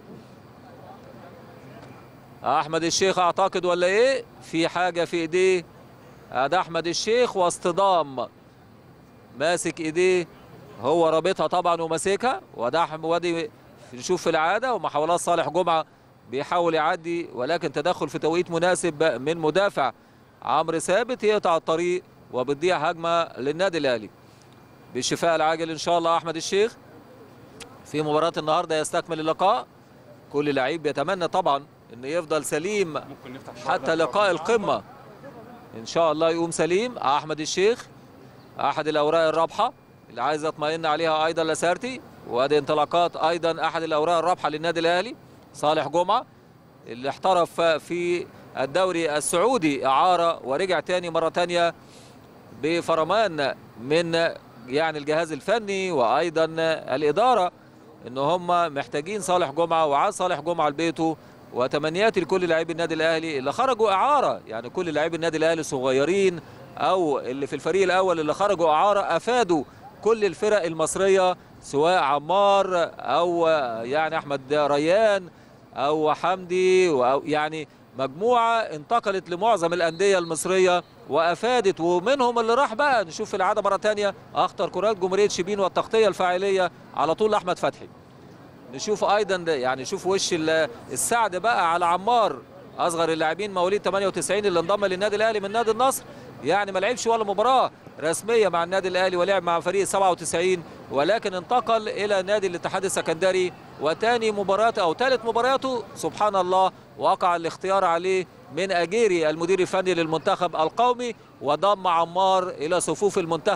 احمد الشيخ اعتقد ولا ايه في حاجه في ايديه ده احمد الشيخ واصطدام ماسك ايديه هو رابطها طبعا وماسكها وده وادي نشوف في العاده ومحاولات صالح جمعه بيحاول يعدي ولكن تدخل في توقيت مناسب من مدافع عمرو ثابت يقطع الطريق وبتضيع هجمه للنادي الاهلي بالشفاء العاجل ان شاء الله احمد الشيخ في مباراه النهارده يستكمل اللقاء كل لعيب يتمنى طبعا انه يفضل سليم حتى لقاء القمه ان شاء الله يقوم سليم احمد الشيخ احد الاوراق الرابحه اللي عايز يطمئن عليها ايضا لاسارتي وادي انطلاقات ايضا احد الاوراق الرابحه للنادي الاهلي صالح جمعه اللي احترف في الدوري السعودي اعاره ورجع تاني مره تانيه بفرمان من يعني الجهاز الفني وايضا الاداره ان هم محتاجين صالح جمعه وعاد صالح جمعه لبيته وتمنياتي لكل لاعبي النادي الاهلي اللي خرجوا اعاره يعني كل لاعبي النادي الاهلي صغيرين او اللي في الفريق الاول اللي خرجوا اعاره افادوا كل الفرق المصريه سواء عمار او يعني احمد ريان او حمدي او يعني مجموعه انتقلت لمعظم الانديه المصريه وافادت ومنهم اللي راح بقى نشوف في العاده مره ثانيه اخطر كرات جمهوريه شبين والتغطيه الفاعليه على طول احمد فتحي نشوف ايضا يعني شوف وش السعد بقى على عمار اصغر اللاعبين مواليد 98 اللي انضم للنادي الاهلي من نادي النصر يعني ما لعبش ولا مباراه رسميه مع النادي الاهلي ولعب مع فريق 97 ولكن انتقل الى نادي الاتحاد السكندري وتاني مباراه او ثالث مبارياته سبحان الله وقع الاختيار عليه من اجيري المدير الفني للمنتخب القومي وضم عمار الى صفوف المنتخب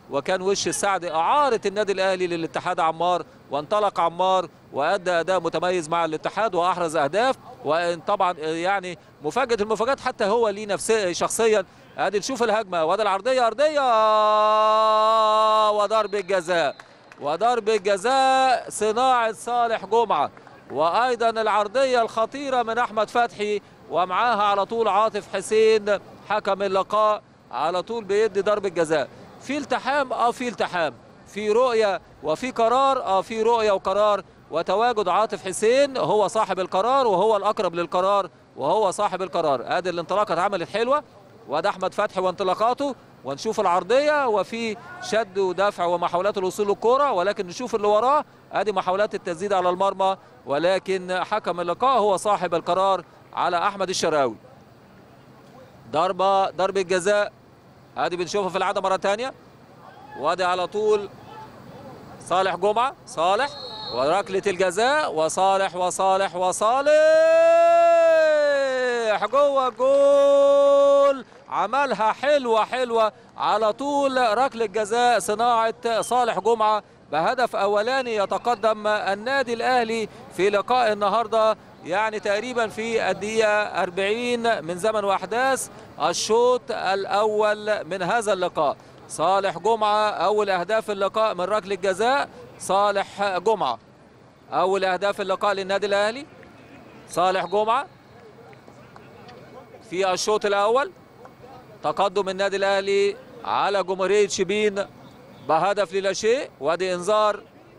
وكان وش السعد اعاره النادي الاهلي للاتحاد عمار وانطلق عمار وادى اداء متميز مع الاتحاد واحرز اهداف وان طبعا يعني مفاجاه المفاجات حتى هو ليه نفسيا شخصيا ادي نشوف الهجمه وادي العرضيه ارضيه وضرب الجزاء وضرب الجزاء صناعه صالح جمعه وايضا العرضيه الخطيره من احمد فتحي ومعاها على طول عاطف حسين حكم اللقاء على طول بيدي ضرب الجزاء في التحام اه في التحام في رؤيه وفي قرار اه في رؤيه وقرار وتواجد عاطف حسين هو صاحب القرار وهو الاقرب للقرار وهو صاحب القرار ادي الانطلاقه اتعملت حلوه وده احمد فتحي وانطلاقاته ونشوف العرضيه وفي شد ودفع ومحاولات الوصول للكره ولكن نشوف اللي وراه ادي محاولات التسديد على المرمى ولكن حكم اللقاء هو صاحب القرار على احمد الشراوي ضربه ضربه جزاء ادي بنشوفها في العاده مره ثانيه وادي على طول صالح جمعه صالح وركله الجزاء وصالح وصالح وصالح جوه جول عملها حلوه حلوه على طول ركله جزاء صناعه صالح جمعه بهدف اولاني يتقدم النادي الاهلي في لقاء النهارده يعني تقريبا في الدقيقه 40 من زمن واحداث الشوط الاول من هذا اللقاء صالح جمعه اول اهداف اللقاء من ركله جزاء صالح جمعه اول اهداف اللقاء للنادي الاهلي صالح جمعه في الشوط الاول تقدم النادي الاهلي على جمهوريه شبين بهدف للا شيء وادي انذار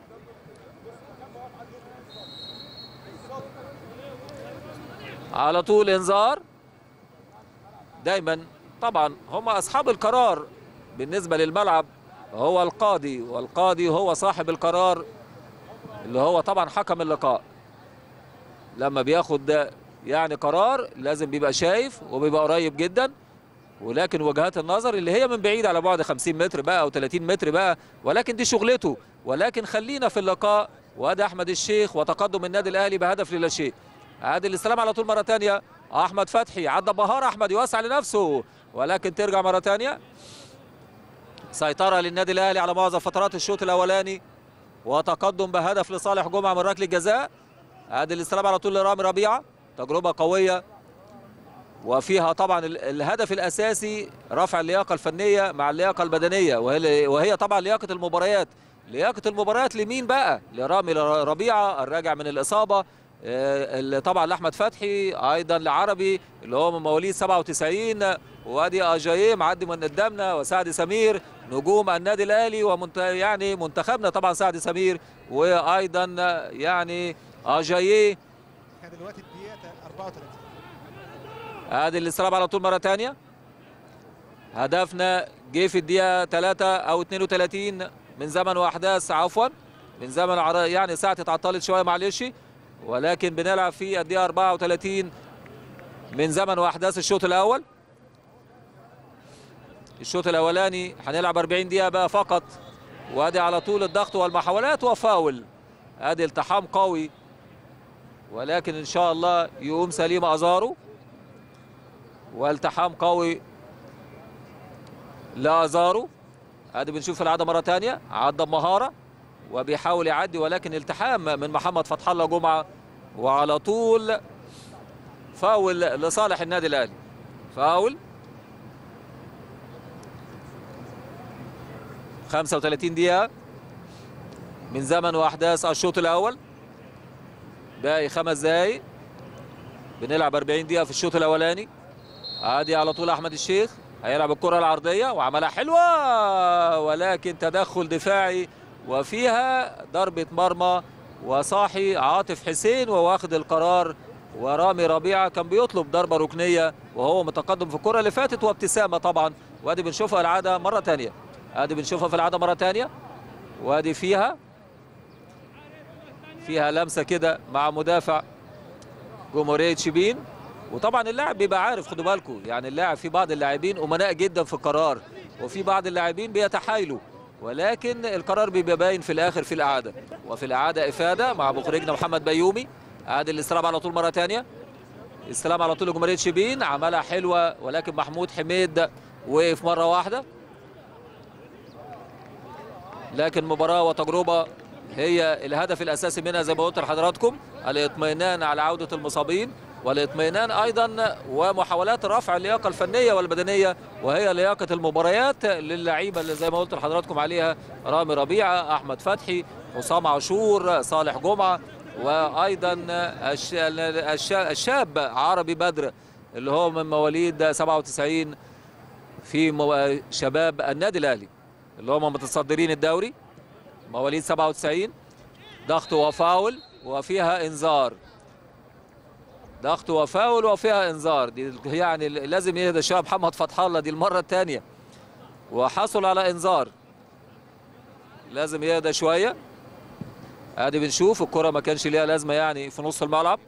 على طول انذار دايما طبعا هم اصحاب القرار بالنسبه للملعب هو القاضي والقاضي هو صاحب القرار اللي هو طبعا حكم اللقاء لما بياخد ده يعني قرار لازم بيبقى شايف وبيبقى قريب جدا ولكن وجهات النظر اللي هي من بعيد على بعد 50 متر بقى او 30 متر بقى ولكن دي شغلته ولكن خلينا في اللقاء وادي احمد الشيخ وتقدم النادي الاهلي بهدف للا شيء عادل الاستلام على طول مره ثانيه احمد فتحي عدى بهار احمد يوسع لنفسه ولكن ترجع مره ثانيه سيطره للنادي الاهلي على معظم فترات الشوط الاولاني وتقدم بهدف لصالح جمعه من ركله جزاء ادي الاستلام على طول لرامي ربيعه تجربه قويه وفيها طبعا الهدف الاساسي رفع اللياقه الفنيه مع اللياقه البدنيه وهي وهي طبعا لياقه المباريات لياقه المباريات لمين بقى لرامي ربيعه الراجع من الاصابه اللي طبعا لاحمد فتحي ايضا لعربي اللي هو من مواليد 97 وادي اجاييه معدي من قدامنا وسعد سمير نجوم النادي الاهلي ومنت يعني منتخبنا طبعا سعد سمير وايضا يعني اجاييه كان دلوقتي الدقيقه 34 ادي الاستلام على طول مره ثانيه هدفنا جه في الدقيقه 3 او 32 من زمن واحداث عفوا من زمن يعني ساعه اتعطلت شويه معلش ولكن بنلعب في الدقيقه 34 من زمن واحداث الشوط الاول الشوط الاولاني هنلعب 40 دقيقه بقى فقط وادي على طول الضغط والمحاولات وفاول ادي التحام قوي ولكن ان شاء الله يقوم سليم ازارو والتحام قوي لازارو ادي بنشوف العاده مره ثانيه عدى بمهاره وبيحاول يعدي ولكن التحام من محمد فتح الله جمعه وعلى طول فاول لصالح النادي الاهلي فاول 35 دقيقة من زمن واحداث الشوط الأول باقي خمس دقايق بنلعب 40 دقيقة في الشوط الأولاني عادي على طول أحمد الشيخ هيلعب الكرة العرضية وعملها حلوة ولكن تدخل دفاعي وفيها ضربة مرمى وصاحي عاطف حسين وواخد القرار ورامي ربيعة كان بيطلب ضربة ركنية وهو متقدم في الكرة اللي فاتت وابتسامة طبعا وادي بنشوفها العادة مرة تانية ادي بنشوفها في العادة مرة تانية وادي فيها فيها لمسة كده مع مدافع جمهورية شبين وطبعا اللاعب بيبقى عارف خدوا بالكم يعني اللاعب في بعض اللاعبين امناء جدا في القرار وفي بعض اللاعبين بيتحايلوا ولكن القرار بيبقى باين في الاخر في الاعاده وفي الاعاده افاده مع مخرجنا محمد بيومي عاد الاستلام على طول مره ثانيه استلام على طول لجمهوريه شبين عملها حلوه ولكن محمود حميد وقف مره واحده لكن مباراه وتجربه هي الهدف الاساسي منها زي ما قلت لحضراتكم الاطمئنان على عوده المصابين والاطمئنان ايضا ومحاولات رفع اللياقه الفنيه والبدنيه وهي لياقه المباريات للعيبه اللي زي ما قلت لحضراتكم عليها رامي ربيعه احمد فتحي حسام عاشور صالح جمعه وايضا الش- الش- الشاب عربي بدر اللي هو من مواليد 97 في مو- شباب النادي الاهلي اللي هم متصدرين الدوري مواليد 97 ضغط وفاول وفيها انذار ضغط وفاول وفيها انذار دي يعني لازم يهدى الشباب محمد فتح الله دي المره الثانيه وحصل على انذار لازم يهدى شويه ادي بنشوف الكره ما كانش ليها لازمه يعني في نص الملعب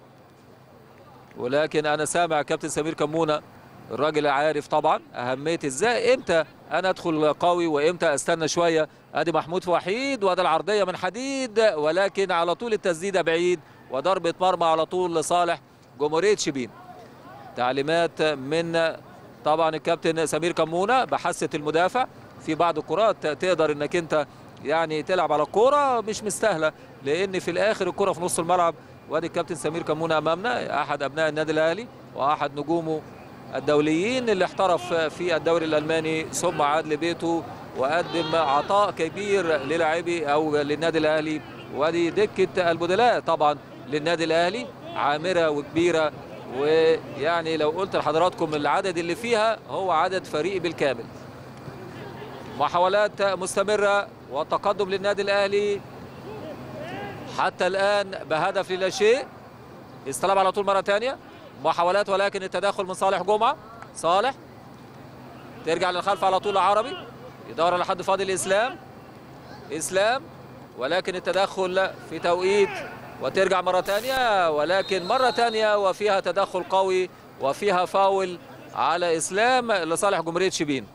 ولكن انا سامع كابتن سمير كمونه الراجل عارف طبعا اهميه ازاي امتى انا ادخل قوي وامتى استنى شويه ادي محمود وحيد وادي العرضيه من حديد ولكن على طول التسديده بعيد وضربه مرمى على طول لصالح جمهوريه شبين تعليمات من طبعا الكابتن سمير كمونه بحثه المدافع في بعض الكرات تقدر انك انت يعني تلعب على الكوره مش مستاهله لان في الاخر الكوره في نص الملعب وادي الكابتن سمير كمونه امامنا احد ابناء النادي الاهلي واحد نجومه الدوليين اللي احترف في الدوري الالماني ثم عاد لبيته وقدم عطاء كبير للاعبي او للنادي الاهلي وادي دكه البدلاء طبعا للنادي الاهلي عامره وكبيره ويعني لو قلت لحضراتكم العدد اللي فيها هو عدد فريق بالكامل محاولات مستمره وتقدم للنادي الاهلي حتى الان بهدف لا شيء استلم على طول مره ثانيه محاولات ولكن التدخل من صالح جمعه صالح ترجع للخلف على طول عربي يدور على حد فاضل اسلام اسلام ولكن التدخل في توقيت وترجع مره ثانيه ولكن مره ثانيه وفيها تدخل قوي وفيها فاول على اسلام لصالح جمهوريه شبين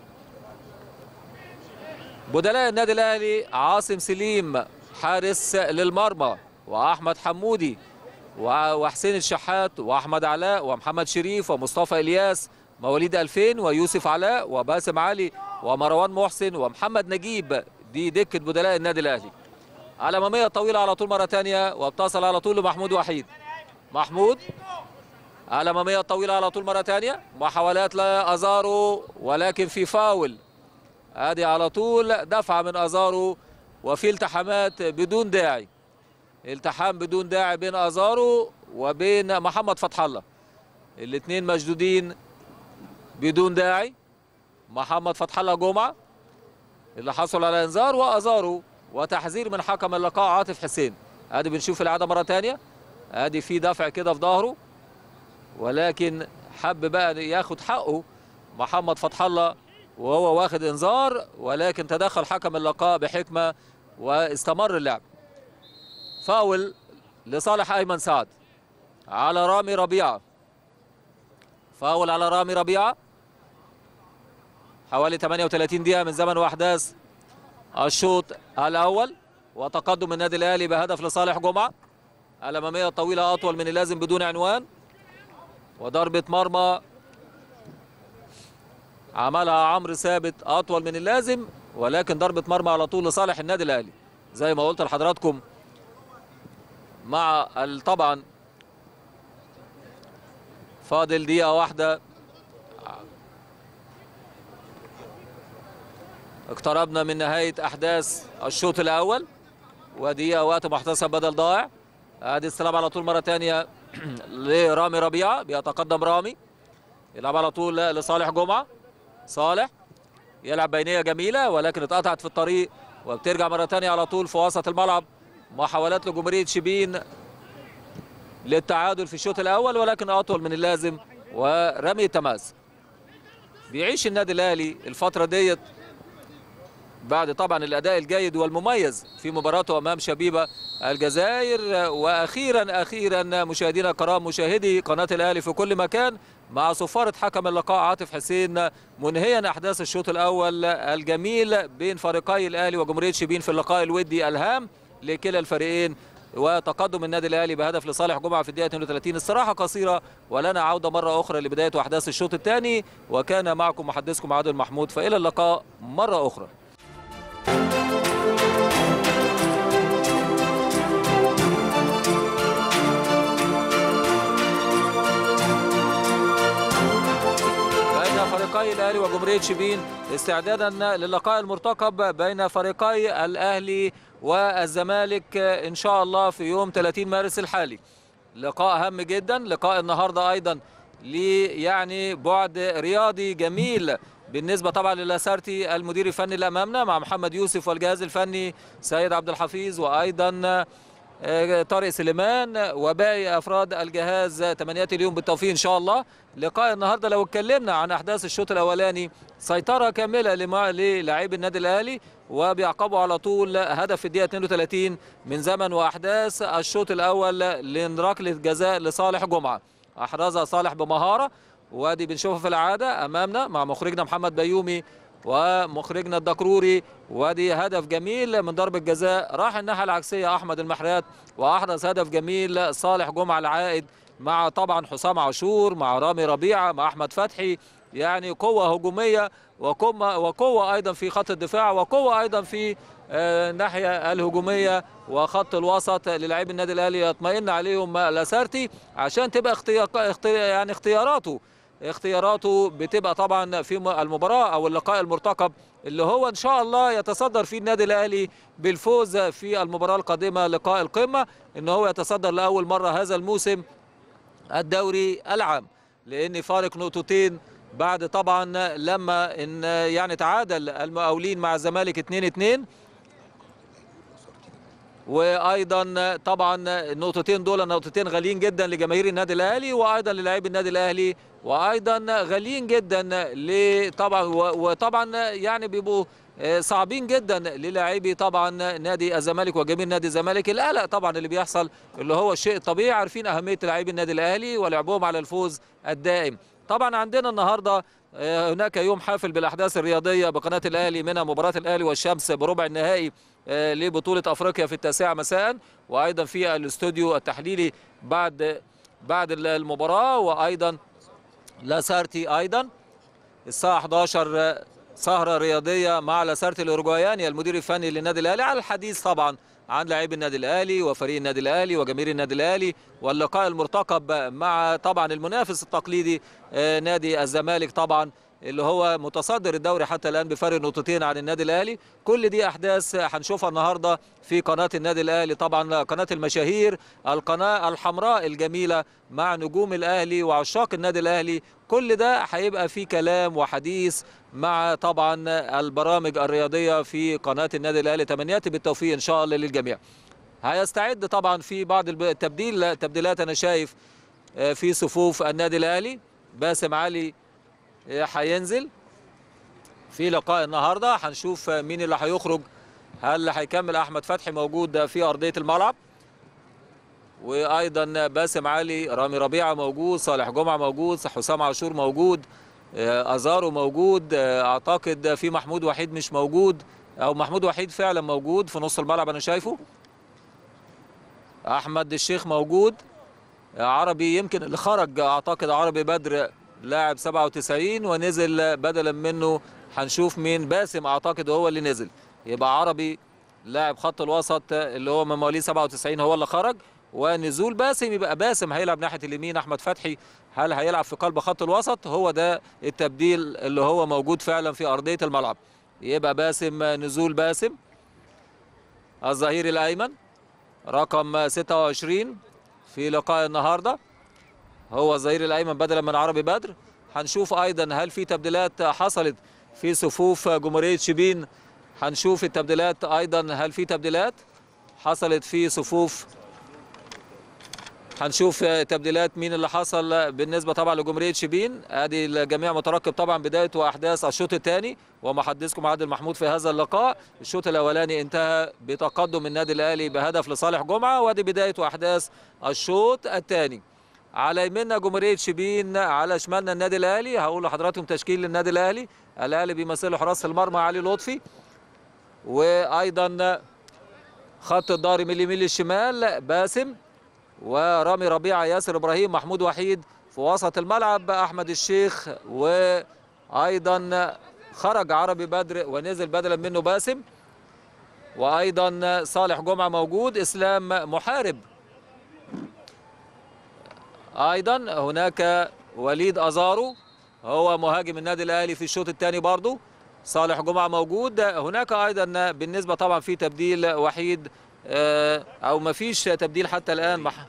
بدلاء النادي الاهلي عاصم سليم حارس للمرمى واحمد حمودي و- وحسين الشحات واحمد علاء ومحمد شريف ومصطفى الياس مواليد 2000 ويوسف علاء وباسم علي ومروان محسن ومحمد نجيب دي دكه بدلاء النادي الاهلي على اماميه طويله على طول مره ثانيه وبتصل على طول لمحمود وحيد محمود على اماميه طويله على طول مره ثانيه محاولات لازارو ولكن في فاول ادي على طول دفعه من ازارو وفي التحامات بدون داعي التحام بدون داعي بين ازارو وبين محمد فتح الله الاثنين مشدودين بدون داعي محمد فتح الله جمعه اللي حصل على انذار وازارو وتحذير من حكم اللقاء عاطف حسين ادي بنشوف العاده مره ثانيه ادي في دفع كده في ظهره ولكن حب بقى ياخد حقه محمد فتح الله وهو واخد انذار ولكن تدخل حكم اللقاء بحكمه واستمر اللعب فاول لصالح ايمن سعد على رامي ربيعه فاول على رامي ربيعه حوالي 38 دقيقه من زمن واحداث الشوط الاول وتقدم النادي الاهلي بهدف لصالح جمعه الاماميه طويله اطول من اللازم بدون عنوان وضربه مرمى عملها عمرو ثابت اطول من اللازم ولكن ضربه مرمى على طول لصالح النادي الاهلي زي ما قلت لحضراتكم مع ال- طبعا فاضل دقيقه واحده اقتربنا من نهايه احداث الشوط الاول ودقيقه وقت محتسب بدل ضائع ادي السلام على طول مره ثانيه لرامي ربيعه بيتقدم رامي يلعب على طول لصالح جمعه صالح يلعب بينيه جميله ولكن اتقطعت في الطريق وبترجع مره ثانيه على طول في وسط الملعب محاولات لجمهوريه شبين للتعادل في الشوط الاول ولكن اطول من اللازم ورمي التماس بيعيش النادي الاهلي الفتره ديت بعد طبعا الاداء الجيد والمميز في مباراته امام شبيبه الجزائر واخيرا اخيرا مشاهدينا الكرام مشاهدي قناه الاهلي في كل مكان مع صفاره حكم اللقاء عاطف حسين منهيا احداث الشوط الاول الجميل بين فريقي الاهلي وجمهوريه شبين في اللقاء الودي الهام لكلا الفريقين وتقدم النادي الاهلي بهدف لصالح جمعه في الدقيقه 32 الصراحه قصيره ولنا عوده مره اخرى لبدايه واحداث الشوط الثاني وكان معكم محدثكم عادل محمود فالى اللقاء مره اخرى الاهلي وجمهوريه شبين استعدادا للقاء المرتقب بين فريقي الاهلي والزمالك ان شاء الله في يوم 30 مارس الحالي لقاء هام جدا لقاء النهارده ايضا ليه يعني بعد رياضي جميل بالنسبه طبعا للاسارتي المدير الفني اللي امامنا مع محمد يوسف والجهاز الفني سيد عبد الحفيظ وايضا آه، طارق سليمان وباقي افراد الجهاز تمنيات اليوم بالتوفيق ان شاء الله لقاء النهارده لو اتكلمنا عن احداث الشوط الاولاني سيطره كامله لمع- للاعبي النادي الاهلي وبيعقبوا على طول هدف في الدقيقه 32 من زمن واحداث الشوط الاول لركله جزاء لصالح جمعه احرزها صالح بمهاره وادي بنشوفها في العاده امامنا مع مخرجنا محمد بيومي ومخرجنا الدكروري وادي هدف جميل من ضربه جزاء راح الناحيه العكسيه احمد المحرات واحرز هدف جميل صالح جمعه العائد مع طبعا حسام عاشور مع رامي ربيعه مع احمد فتحي يعني قوه هجوميه وقوه وقوه ايضا في خط الدفاع وقوه ايضا في آه، الناحيه الهجوميه وخط الوسط للاعبي النادي الاهلي يطمئن عليهم لاسارتي عشان تبقى اختيار يعني اختياراته اختياراته بتبقى طبعا في م- المباراه او اللقاء المرتقب اللي هو ان شاء الله يتصدر فيه النادي الاهلي بالفوز في المباراه القادمه لقاء القمه ان هو يتصدر لاول مره هذا الموسم الدوري العام لان فارق نقطتين بعد طبعا لما ان يعني تعادل المقاولين مع الزمالك 2 2 وايضا طبعا النقطتين دول نقطتين غاليين جدا لجماهير النادي الاهلي وايضا للاعبي النادي الاهلي وايضا غاليين جدا ل طبعا و- وطبعا يعني بيبقوا آه، صعبين جدا للاعبي طبعا نادي الزمالك وجماهير نادي الزمالك القلق طبعا اللي بيحصل اللي هو الشيء الطبيعي عارفين اهميه لاعبي النادي الاهلي ولعبهم على الفوز الدائم طبعا عندنا النهارده آه، هناك يوم حافل بالاحداث الرياضيه بقناه الاهلي منها مباراه الاهلي والشمس بربع النهائي آه، لبطوله افريقيا في التاسعه مساء وايضا في الاستوديو التحليلي بعد بعد المباراه وايضا لاسارتي ايضا الساعه 11 آه، سهره رياضيه مع لاسارتي الاورجواياني المدير الفني للنادي الاهلي على الحديث طبعا عن لاعبي النادي الاهلي وفريق النادي الاهلي وجماهير النادي الاهلي واللقاء المرتقب مع طبعا المنافس التقليدي آه، نادي الزمالك طبعا اللي هو متصدر الدوري حتى الان بفرق نقطتين عن النادي الاهلي كل دي احداث هنشوفها النهارده في قناه النادي الاهلي طبعا قناه المشاهير القناه الحمراء الجميله مع نجوم الاهلي وعشاق النادي الاهلي كل ده هيبقى في كلام وحديث مع طبعا البرامج الرياضيه في قناه النادي الاهلي تمنياتي بالتوفيق ان شاء الله للجميع هيستعد طبعا في بعض الب- التبديل تبديلات انا شايف آه، في صفوف النادي الاهلي باسم علي آه، هينزل في لقاء النهارده هنشوف آه، مين اللي هيخرج هل هيكمل احمد فتحي موجود في ارضيه الملعب وايضا باسم علي رامي ربيعه موجود صالح جمعه موجود حسام عاشور موجود آه، ازارو موجود آه، اعتقد في محمود وحيد مش موجود او محمود وحيد فعلا موجود في نص الملعب انا شايفه احمد الشيخ موجود آه، عربي يمكن اللي خرج اعتقد عربي بدر لاعب 97 ونزل بدلا منه هنشوف مين باسم اعتقد هو اللي نزل يبقى عربي لاعب خط الوسط اللي هو من مواليد 97 هو اللي خرج ونزول باسم يبقى باسم هيلعب ناحيه اليمين احمد فتحي هل هيلعب في قلب خط الوسط هو ده التبديل اللي هو موجود فعلا في ارضيه الملعب يبقى باسم نزول باسم الظهير الايمن رقم 26 في لقاء النهارده هو الظهير الايمن بدلا من عربي بدر هنشوف ايضا هل في تبديلات حصلت في صفوف جمهوريه شبين هنشوف التبديلات ايضا هل في تبديلات حصلت في صفوف هنشوف تبديلات مين اللي حصل بالنسبه طبعا لجمهوريه شبين ادي الجميع مترقب طبعا بدايه واحداث الشوط الثاني ومحدثكم عادل محمود في هذا اللقاء الشوط الاولاني انتهى بتقدم النادي الاهلي بهدف لصالح جمعه وادي بدايه واحداث الشوط الثاني على يميننا جمهوريه شبين على شمالنا النادي الاهلي هقول لحضراتكم تشكيل النادي الاهلي الاهلي بيمثله حراس المرمى علي لطفي وايضا خط الظهر من اليمين للشمال باسم ورامي ربيعه ياسر ابراهيم محمود وحيد في وسط الملعب احمد الشيخ وايضا خرج عربي بدر ونزل بدلا منه باسم وايضا صالح جمعه موجود اسلام محارب ايضا هناك وليد ازارو هو مهاجم النادي الاهلي في الشوط الثاني برضه صالح جمعه موجود هناك ايضا بالنسبه طبعا في تبديل وحيد آه، او ما فيش تبديل حتى الان مح...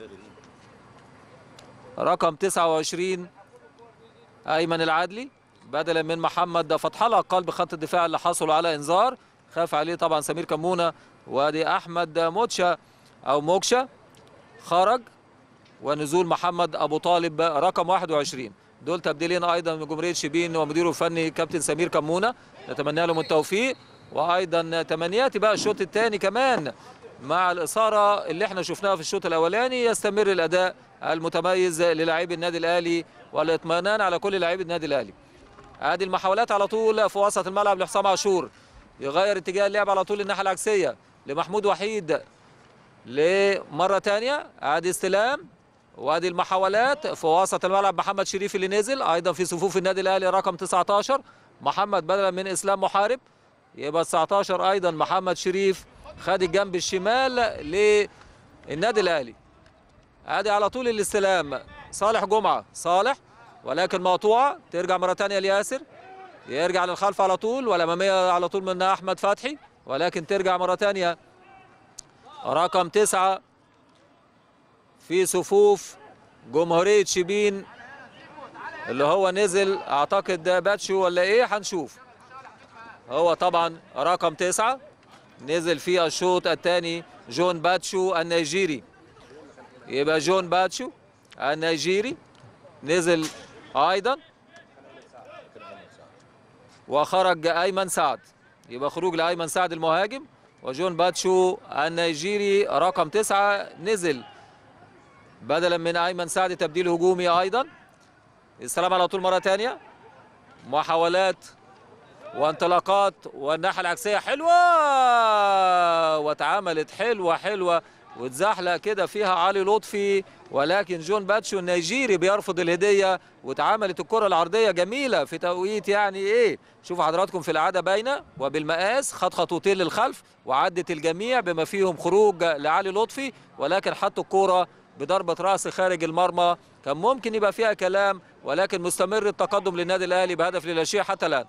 رقم 29 ايمن العدلي بدلا من محمد فتح الله قلب خط الدفاع اللي حصلوا على انذار خاف عليه طبعا سمير كمونه وادي احمد موتشا او موكشا خرج ونزول محمد ابو طالب رقم 21 دول تبديلين ايضا من جمهوريه شبين ومديره الفني كابتن سمير كمونه نتمنى لهم التوفيق وايضا تمنياتي بقى الشوط الثاني كمان مع الاثاره اللي احنا شفناها في الشوط الاولاني يستمر الاداء المتميز للاعبي النادي الاهلي والاطمئنان على كل لاعبي النادي الاهلي ادي المحاولات على طول في وسط الملعب لحسام عاشور يغير اتجاه اللعب على طول الناحيه العكسيه لمحمود وحيد لمره ثانيه ادي استلام وادي المحاولات في وسط الملعب محمد شريف اللي نزل ايضا في صفوف النادي الاهلي رقم 19 محمد بدلا من اسلام محارب يبقى 19 ايضا محمد شريف خد الجنب الشمال للنادي الاهلي ادي على طول الاستلام صالح جمعه صالح ولكن مقطوعه ترجع مره ثانيه لياسر يرجع للخلف على طول والاماميه على طول من احمد فتحي ولكن ترجع مره ثانيه رقم تسعة في صفوف جمهورية شبين اللي هو نزل اعتقد ده باتشو ولا ايه هنشوف هو طبعا رقم تسعة نزل في الشوط الثاني جون باتشو النيجيري يبقى جون باتشو النيجيري نزل ايضا وخرج ايمن سعد يبقى خروج لايمن سعد المهاجم وجون باتشو النيجيري رقم تسعة نزل بدلا من ايمن سعد تبديل هجومي ايضا السلام على طول مره ثانيه محاولات وانطلاقات والناحيه العكسيه حلوه واتعملت حلوه حلوه واتزحلق كده فيها علي لطفي ولكن جون باتشو النيجيري بيرفض الهديه واتعملت الكره العرضيه جميله في توقيت يعني ايه شوفوا حضراتكم في الاعاده باينه وبالمقاس خد خطوتين للخلف وعدت الجميع بما فيهم خروج لعلي لطفي ولكن حط الكوره بضربه راس خارج المرمى كان ممكن يبقى فيها كلام ولكن مستمر التقدم للنادي الاهلي بهدف لا شيء حتى الان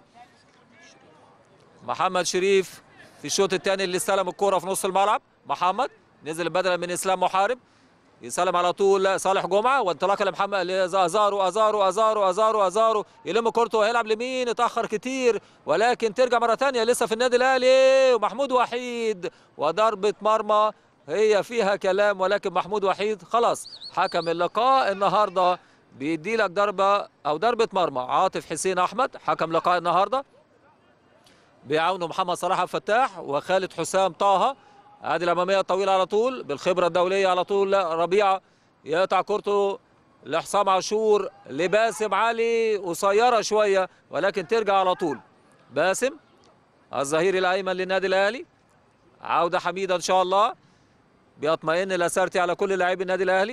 محمد شريف في الشوط الثاني اللي استلم الكوره في نص الملعب محمد نزل بدلا من اسلام محارب يسلم على طول صالح جمعه وانطلاقه لمحمد لازارو ازارو ازارو ازارو ازارو يلم كورته وهيلعب لمين اتاخر كتير ولكن ترجع مره ثانيه لسه في النادي الاهلي ومحمود وحيد وضربه مرمى هي فيها كلام ولكن محمود وحيد خلاص حكم اللقاء النهارده بيدي لك ضربه او ضربه مرمى عاطف حسين احمد حكم لقاء النهارده بيعاونوا محمد صلاح الفتاح وخالد حسام طه ادي الاماميه الطويله على طول بالخبره الدوليه على طول ربيعه يقطع كورته لحسام عاشور لباسم علي قصيره شويه ولكن ترجع على طول باسم الظهير الايمن للنادي الاهلي عوده حميده ان شاء الله بيطمئن لاسارتي على كل لاعبي النادي الاهلي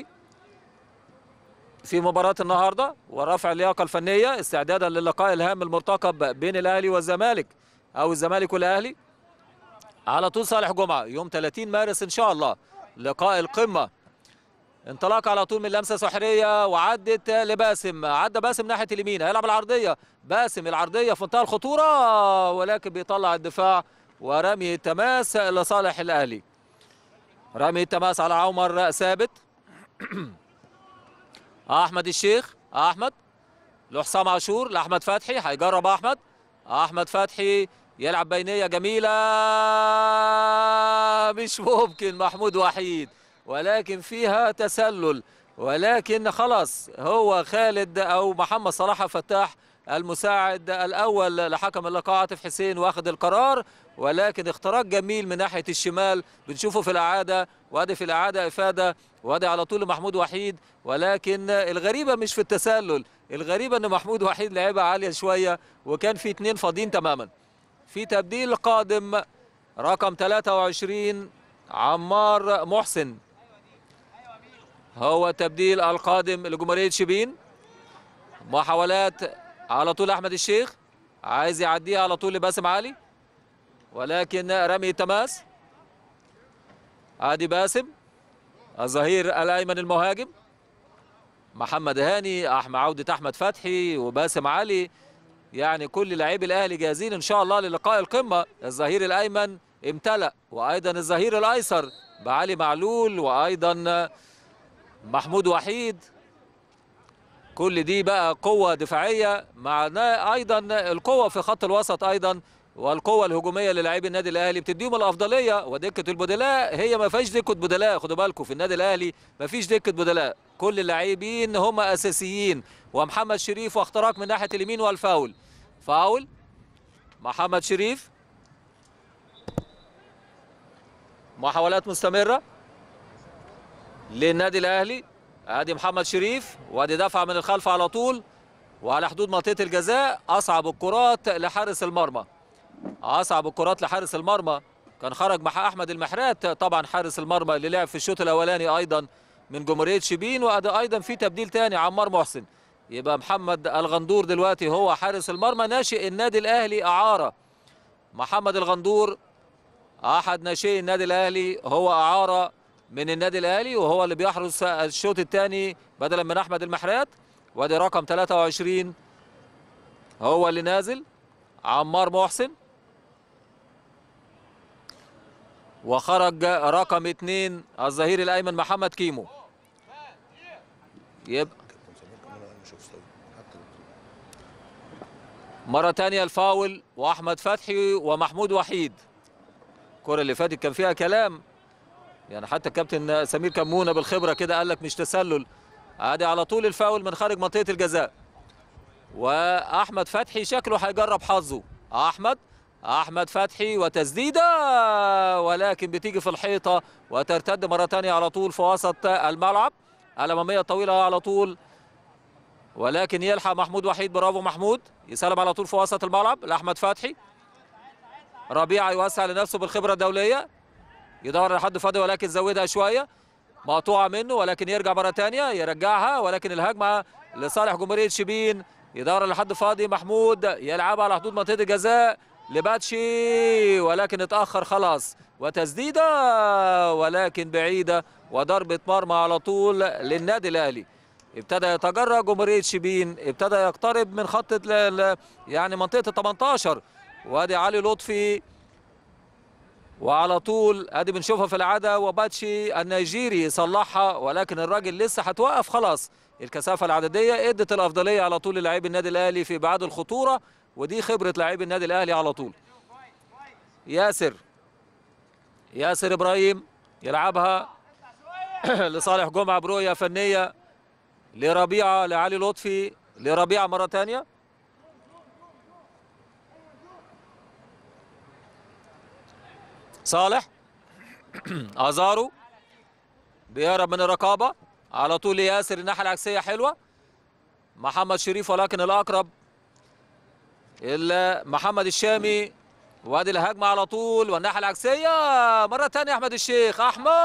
في مباراة النهارده ورفع اللياقة الفنية استعدادا للقاء الهام المرتقب بين الاهلي والزمالك او الزمالك والاهلي على طول صالح جمعة يوم 30 مارس ان شاء الله لقاء القمة انطلاق على طول من لمسة سحرية وعدت لباسم عدى باسم ناحية اليمين هيلعب العرضية باسم العرضية في منتهى الخطورة ولكن بيطلع الدفاع ورمي التماس لصالح الاهلي رمي التماس على عمر ثابت احمد الشيخ احمد لحسام عاشور لاحمد فتحي هيجرب احمد احمد فتحي يلعب بينيه جميله مش ممكن محمود وحيد ولكن فيها تسلل ولكن خلاص هو خالد او محمد صلاح فتاح المساعد الاول لحكم اللقاء عاطف حسين واخد القرار ولكن اختراق جميل من ناحيه الشمال بنشوفه في الاعاده وادي في الاعاده افاده وادي على طول محمود وحيد ولكن الغريبه مش في التسلل الغريبه ان محمود وحيد لعبها عاليه شويه وكان في اتنين فاضيين تماما في تبديل قادم رقم 23 عمار محسن هو التبديل القادم لجمهوريه شبين محاولات على طول احمد الشيخ عايز يعديها على طول لباسم علي ولكن رمي تماس ادي باسم الظهير الايمن المهاجم محمد هاني احمد عوده احمد فتحي وباسم علي يعني كل لاعبي الاهلي جاهزين ان شاء الله للقاء القمه الظهير الايمن امتلأ وايضا الظهير الايسر بعلي معلول وايضا محمود وحيد كل دي بقى قوة دفاعية مع أيضا القوة في خط الوسط أيضا والقوة الهجومية للاعبي النادي الأهلي بتديهم الأفضلية ودكة البدلاء هي ما فيش دكة بدلاء خدوا بالكم في النادي الأهلي ما فيش دكة بدلاء كل اللاعبين هم أساسيين ومحمد شريف واختراق من ناحية اليمين والفاول فاول محمد شريف محاولات مستمرة للنادي الأهلي ادي محمد شريف وادي دفعه من الخلف على طول وعلى حدود منطقه الجزاء اصعب الكرات لحارس المرمى اصعب الكرات لحارس المرمى كان خرج مع احمد المحرات طبعا حارس المرمى اللي لعب في الشوط الاولاني ايضا من جمهوريه شبين وادي ايضا في تبديل تاني عمار محسن يبقى محمد الغندور دلوقتي هو حارس المرمى ناشئ النادي الاهلي اعاره محمد الغندور احد ناشئي النادي الاهلي هو اعاره من النادي الاهلي وهو اللي بيحرس الشوط الثاني بدلا من احمد المحرات وادي رقم 23 هو اللي نازل عمار محسن وخرج رقم اثنين الظهير الايمن محمد كيمو يبقى مرة تانية الفاول وأحمد فتحي ومحمود وحيد الكرة اللي فاتت كان فيها كلام يعني حتى الكابتن سمير كمونه بالخبره كده قال لك مش تسلل ادي على طول الفاول من خارج منطقه الجزاء واحمد فتحي شكله هيجرب حظه احمد احمد فتحي وتسديده ولكن بتيجي في الحيطه وترتد مره ثانيه على طول في وسط الملعب الاماميه طويله على طول ولكن يلحق محمود وحيد برافو محمود يسلم على طول في وسط الملعب لاحمد فتحي ربيعه يوسع لنفسه بالخبره الدوليه يدور لحد فاضي ولكن زودها شويه مقطوعه منه ولكن يرجع مره ثانيه يرجعها ولكن الهجمه لصالح جمهوريه شبين يدور لحد فاضي محمود يلعبها على حدود منطقه الجزاء لباتشي ولكن اتاخر خلاص وتسديده ولكن بعيده وضربه مرمى على طول للنادي الاهلي ابتدى يتجرأ جمهوريه شبين ابتدى يقترب من خط يعني منطقه ال 18 وادي علي لطفي وعلى طول ادي بنشوفها في العاده وباتشي النيجيري يصلحها ولكن الراجل لسه هتوقف خلاص الكثافه العدديه ادت الافضليه على طول للاعبي النادي الاهلي في ابعاد الخطوره ودي خبره لاعبي النادي الاهلي على طول ياسر ياسر ابراهيم يلعبها لصالح جمعه برؤيه فنيه لربيعه لعلي لطفي لربيعه مره ثانيه صالح ازارو بيهرب من الرقابه على طول ياسر الناحيه العكسيه حلوه محمد شريف ولكن الاقرب الا محمد الشامي وادي الهجمه على طول والناحيه العكسيه مره ثانيه احمد الشيخ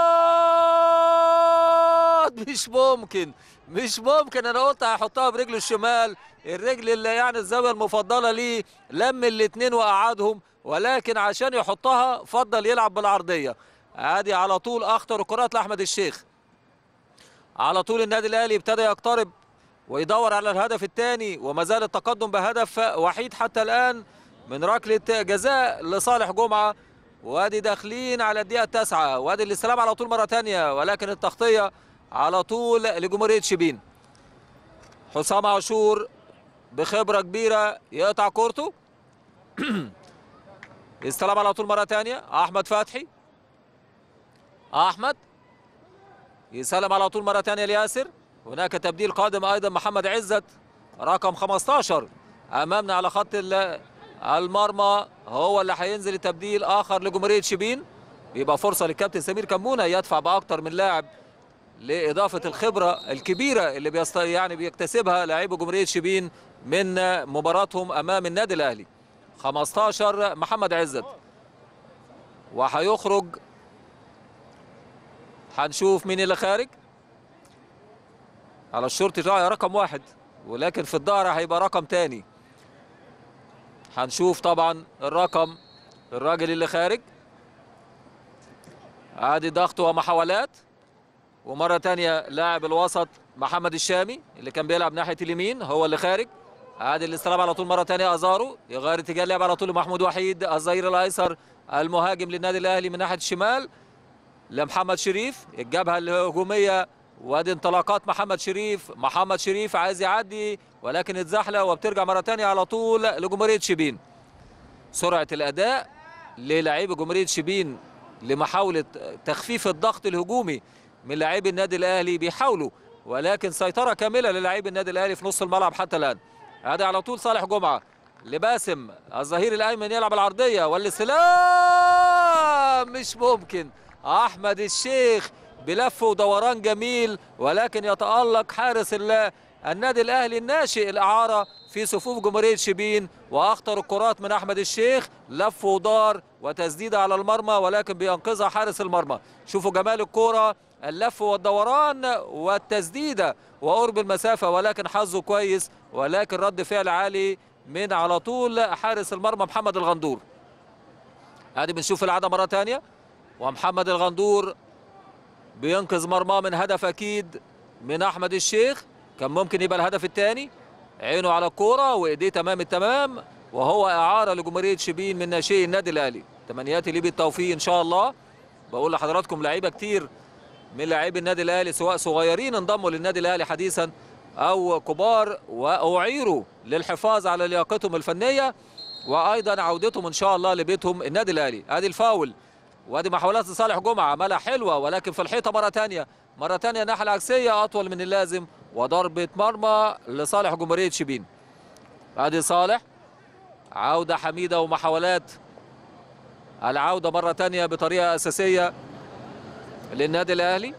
احمد مش ممكن مش ممكن انا قلت هيحطها برجله الشمال الرجل اللي يعني الزاويه المفضله ليه لم الاثنين وقعدهم ولكن عشان يحطها فضل يلعب بالعرضيه ادي على طول اخطر الكرات لاحمد الشيخ على طول النادي الاهلي ابتدى يقترب ويدور على الهدف الثاني وما زال التقدم بهدف وحيد حتى الان من ركله جزاء لصالح جمعه وادي داخلين على الدقيقه التاسعه وادي الاستلام على طول مره ثانيه ولكن التغطيه على طول لجمهوريه شبين حسام عاشور بخبره كبيره يقطع كورته استلام على طول مره ثانيه احمد فتحي احمد يسلم على طول مره ثانيه لياسر هناك تبديل قادم ايضا محمد عزت رقم 15 امامنا على خط المرمى هو اللي هينزل تبديل اخر لجمهوريه شبين يبقى فرصه للكابتن سمير كمونه يدفع باكثر من لاعب لاضافه الخبره الكبيره اللي بيست يعني بيكتسبها لاعبي جمهوريه شبين من مباراتهم امام النادي الاهلي 15 محمد عزت وهيخرج هنشوف مين اللي خارج على الشورت راعي رقم واحد ولكن في الظهر هيبقى رقم تاني هنشوف طبعا الرقم الراجل اللي خارج ادي ضغط ومحاولات ومره تانية لاعب الوسط محمد الشامي اللي كان بيلعب ناحيه اليمين هو اللي خارج عادل الاستلام على طول مره تانية ازارو يغير اتجاه اللعب على طول لمحمود وحيد الظهير الايسر المهاجم للنادي الاهلي من ناحيه الشمال لمحمد شريف الجبهه الهجوميه وادي انطلاقات محمد شريف محمد شريف عايز يعدي ولكن اتزحلق وبترجع مره تانية على طول لجمهوريه شبين سرعه الاداء للاعيبه جمهوريه شبين لمحاوله تخفيف الضغط الهجومي من لاعبي النادي الاهلي بيحاولوا ولكن سيطره كامله للاعبي النادي الاهلي في نص الملعب حتى الان ادي على طول صالح جمعه لباسم الظهير الايمن يلعب العرضيه والاستلام مش ممكن احمد الشيخ بلف ودوران جميل ولكن يتالق حارس الله النادي الاهلي الناشئ الاعاره في صفوف جمهوريه شبين واخطر الكرات من احمد الشيخ لف ودار وتسديده على المرمى ولكن بينقذها حارس المرمى شوفوا جمال الكوره اللف والدوران والتسديده وقرب المسافه ولكن حظه كويس ولكن رد فعل عالي من على طول حارس المرمى محمد الغندور ادي بنشوف العاده مره ثانيه ومحمد الغندور بينقذ مرماه من هدف اكيد من احمد الشيخ كان ممكن يبقى الهدف الثاني عينه على الكوره وايديه تمام التمام وهو اعاره لجمهوريه شبين من ناشئي النادي الاهلي تمنياتي ليه بالتوفيق ان شاء الله بقول لحضراتكم لعيبه كتير من لاعبي النادي الاهلي سواء صغيرين انضموا للنادي الاهلي حديثا او كبار واعيروا للحفاظ على لياقتهم الفنيه وايضا عودتهم ان شاء الله لبيتهم النادي الاهلي ادي الفاول وادي محاولات لصالح جمعه عملها حلوه ولكن في الحيطه مره ثانيه مره ثانيه الناحيه العكسيه اطول من اللازم وضربه مرمى لصالح جمهوريه شبين ادي صالح عوده حميده ومحاولات العوده مره ثانيه بطريقه اساسيه للنادي الاهلي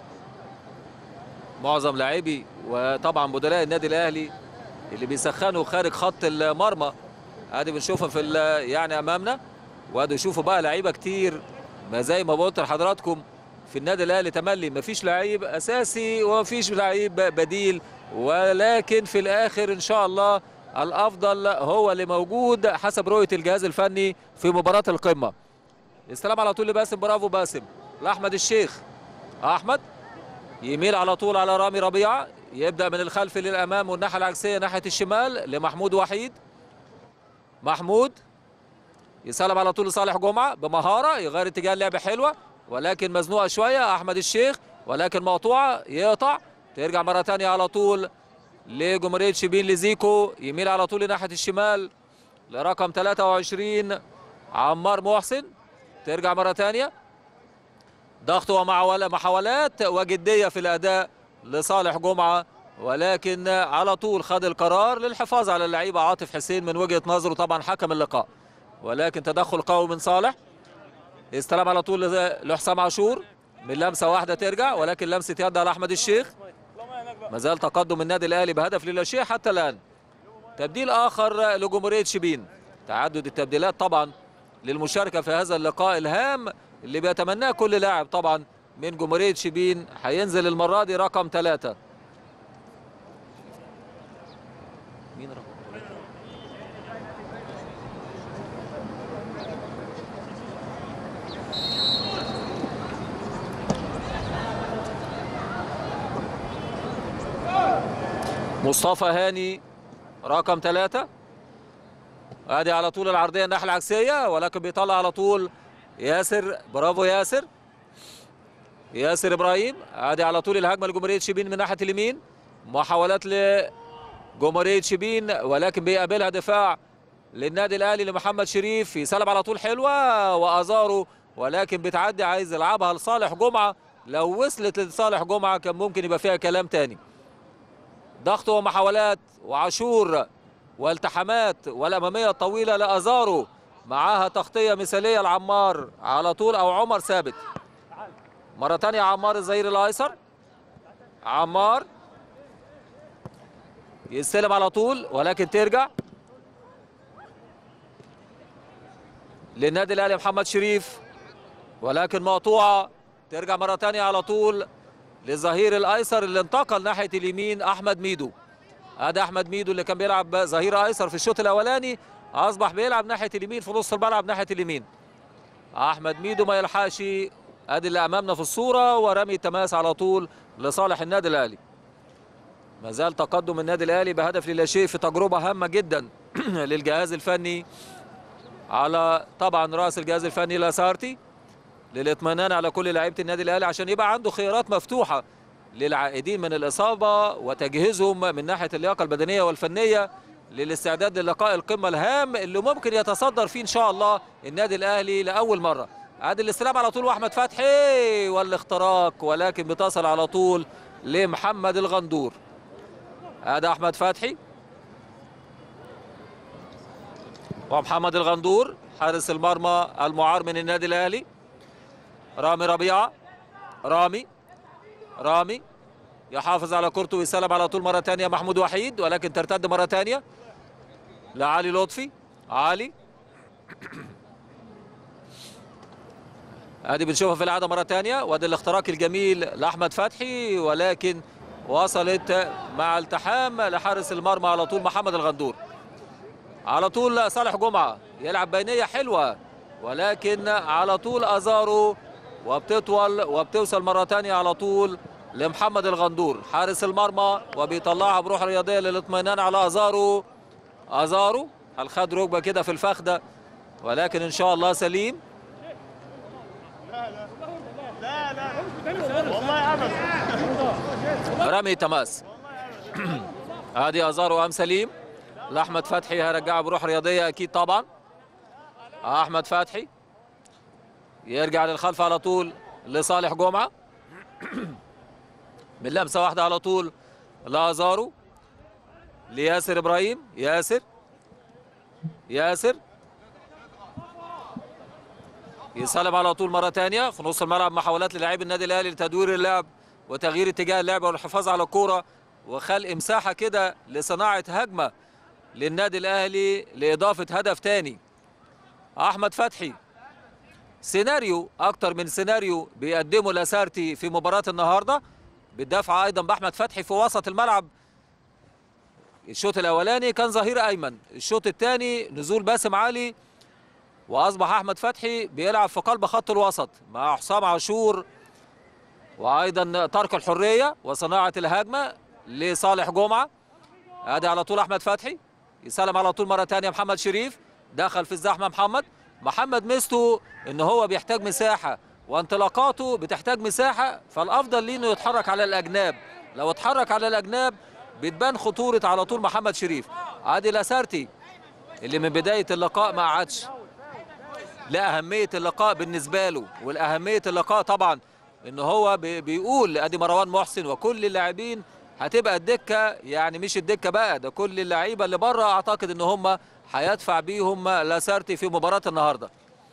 معظم لاعبي وطبعا بدلاء النادي الاهلي اللي بيسخنوا خارج خط المرمى ادي بنشوفهم في يعني امامنا وادي شوفوا بقى لعيبه كتير ما زي ما قلت لحضراتكم في النادي الاهلي تملي ما فيش لعيب اساسي وما فيش لعيب بديل ولكن في الاخر ان شاء الله الافضل هو اللي موجود حسب رؤيه الجهاز الفني في مباراه القمه استلام على طول لباسم برافو باسم لاحمد الشيخ احمد يميل على طول على رامي ربيعه يبدا من الخلف للامام والناحيه العكسيه ناحيه الشمال لمحمود وحيد محمود يسلم على طول لصالح جمعه بمهاره يغير اتجاه اللعب حلوه ولكن مزنوقه شويه احمد الشيخ ولكن مقطوعه يقطع ترجع مره ثانيه على طول لجمهوريه شبين لزيكو يميل على طول ناحيه الشمال لرقم 23 عمار محسن ترجع مره ثانيه ضغط ومحاولات وجديه في الاداء لصالح جمعه ولكن على طول خد القرار للحفاظ على اللعيبه عاطف حسين من وجهه نظره طبعا حكم اللقاء ولكن تدخل قوي من صالح استلم على طول لحسام عاشور من لمسه واحده ترجع ولكن لمسه يد على احمد الشيخ ما زال تقدم النادي الاهلي بهدف للا شيء حتى الان تبديل اخر لجمهوريه شبين تعدد التبديلات طبعا للمشاركه في هذا اللقاء الهام اللي بيتمناه كل لاعب طبعا من جمهوريه شبين هينزل المره دي رقم ثلاثة مين رقم مصطفى هاني رقم ثلاثة ادي على طول العرضية الناحية العكسية ولكن بيطلع على طول ياسر برافو ياسر ياسر ابراهيم ادي على طول الهجمة لجمهورية شبين من ناحية اليمين محاولات لجمهورية شبين ولكن بيقابلها دفاع للنادي الاهلي لمحمد شريف يسلم على طول حلوة وازارو ولكن بتعدي عايز يلعبها لصالح جمعة لو وصلت لصالح جمعة كان ممكن يبقى فيها كلام تاني ضغط ومحاولات وعاشور والتحامات والاماميه الطويله لازارو معاها تغطيه مثاليه لعمار على طول او عمر ثابت مره ثانيه عمار الظهير الايسر عمار يستلم على طول ولكن ترجع للنادي الاهلي محمد شريف ولكن مقطوعه ترجع مره ثانيه على طول للظهير الايسر اللي انتقل ناحيه اليمين احمد ميدو ادي احمد ميدو اللي كان بيلعب ظهير ايسر في الشوط الاولاني اصبح بيلعب ناحيه اليمين في نص الملعب ناحيه اليمين احمد ميدو ما يلحقش ادي اللي امامنا في الصوره ورمي تماس على طول لصالح النادي الاهلي ما زال تقدم النادي الاهلي بهدف لا شيء في تجربه هامه جدا للجهاز الفني على طبعا راس الجهاز الفني لاسارتي للاطمئنان على كل لعيبه النادي الاهلي عشان يبقى عنده خيارات مفتوحه للعائدين من الاصابه وتجهيزهم من ناحيه اللياقه البدنيه والفنيه للاستعداد للقاء القمه الهام اللي ممكن يتصدر فيه ان شاء الله النادي الاهلي لاول مره عادل الاستلام على طول واحمد فتحي والاختراق ولكن بتصل على طول لمحمد الغندور هذا احمد فتحي ومحمد الغندور حارس المرمى المعار من النادي الاهلي رامي ربيعه رامي رامي يحافظ على كورته ويسلم على طول مره ثانيه محمود وحيد ولكن ترتد مره ثانيه لعلي لطفي علي ادي بنشوفها في العاده مره ثانيه وادي الاختراق الجميل لاحمد فتحي ولكن وصلت مع التحام لحارس المرمى على طول محمد الغندور على طول صالح جمعه يلعب بينيه حلوه ولكن على طول ازارو وبتطول وبتوصل مره ثانيه على طول لمحمد الغندور حارس المرمى وبيطلعها بروح رياضيه للاطمئنان على ازارو ازارو خد ركبه كده في الفخده ولكن ان شاء الله سليم رمي تماس ادي ازارو ام سليم لاحمد فتحي هيرجعها بروح رياضيه اكيد طبعا احمد فتحي يرجع للخلف على طول لصالح جمعه من لمسه واحده على طول لازارو لياسر ابراهيم ياسر ياسر يسلم على طول مره ثانيه في نص الملعب محاولات للاعبي النادي الاهلي لتدوير اللعب وتغيير اتجاه اللعب والحفاظ على الكوره وخلق مساحه كده لصناعه هجمه للنادي الاهلي لاضافه هدف ثاني احمد فتحي سيناريو اكتر من سيناريو بيقدمه لاسارتي في مباراه النهارده بالدفع ايضا باحمد فتحي في وسط الملعب الشوط الاولاني كان ظهير ايمن الشوط الثاني نزول باسم علي واصبح احمد فتحي بيلعب في قلب خط الوسط مع حسام عاشور وايضا ترك الحريه وصناعه الهجمه لصالح جمعه ادي على طول احمد فتحي يسلم على طول مره ثانيه محمد شريف دخل في الزحمه محمد محمد ميزته ان هو بيحتاج مساحه وانطلاقاته بتحتاج مساحه فالافضل ليه انه يتحرك على الاجناب لو اتحرك على الاجناب بتبان خطوره على طول محمد شريف عادي لاسارتي اللي من بدايه اللقاء ما قعدش لا اهميه اللقاء بالنسبه له والاهميه اللقاء طبعا ان هو بيقول ادي مروان محسن وكل اللاعبين هتبقى الدكه يعني مش الدكه بقى ده كل اللعيبه اللي بره اعتقد ان هم هيدفع بيهم لاسارتي في مباراه النهارده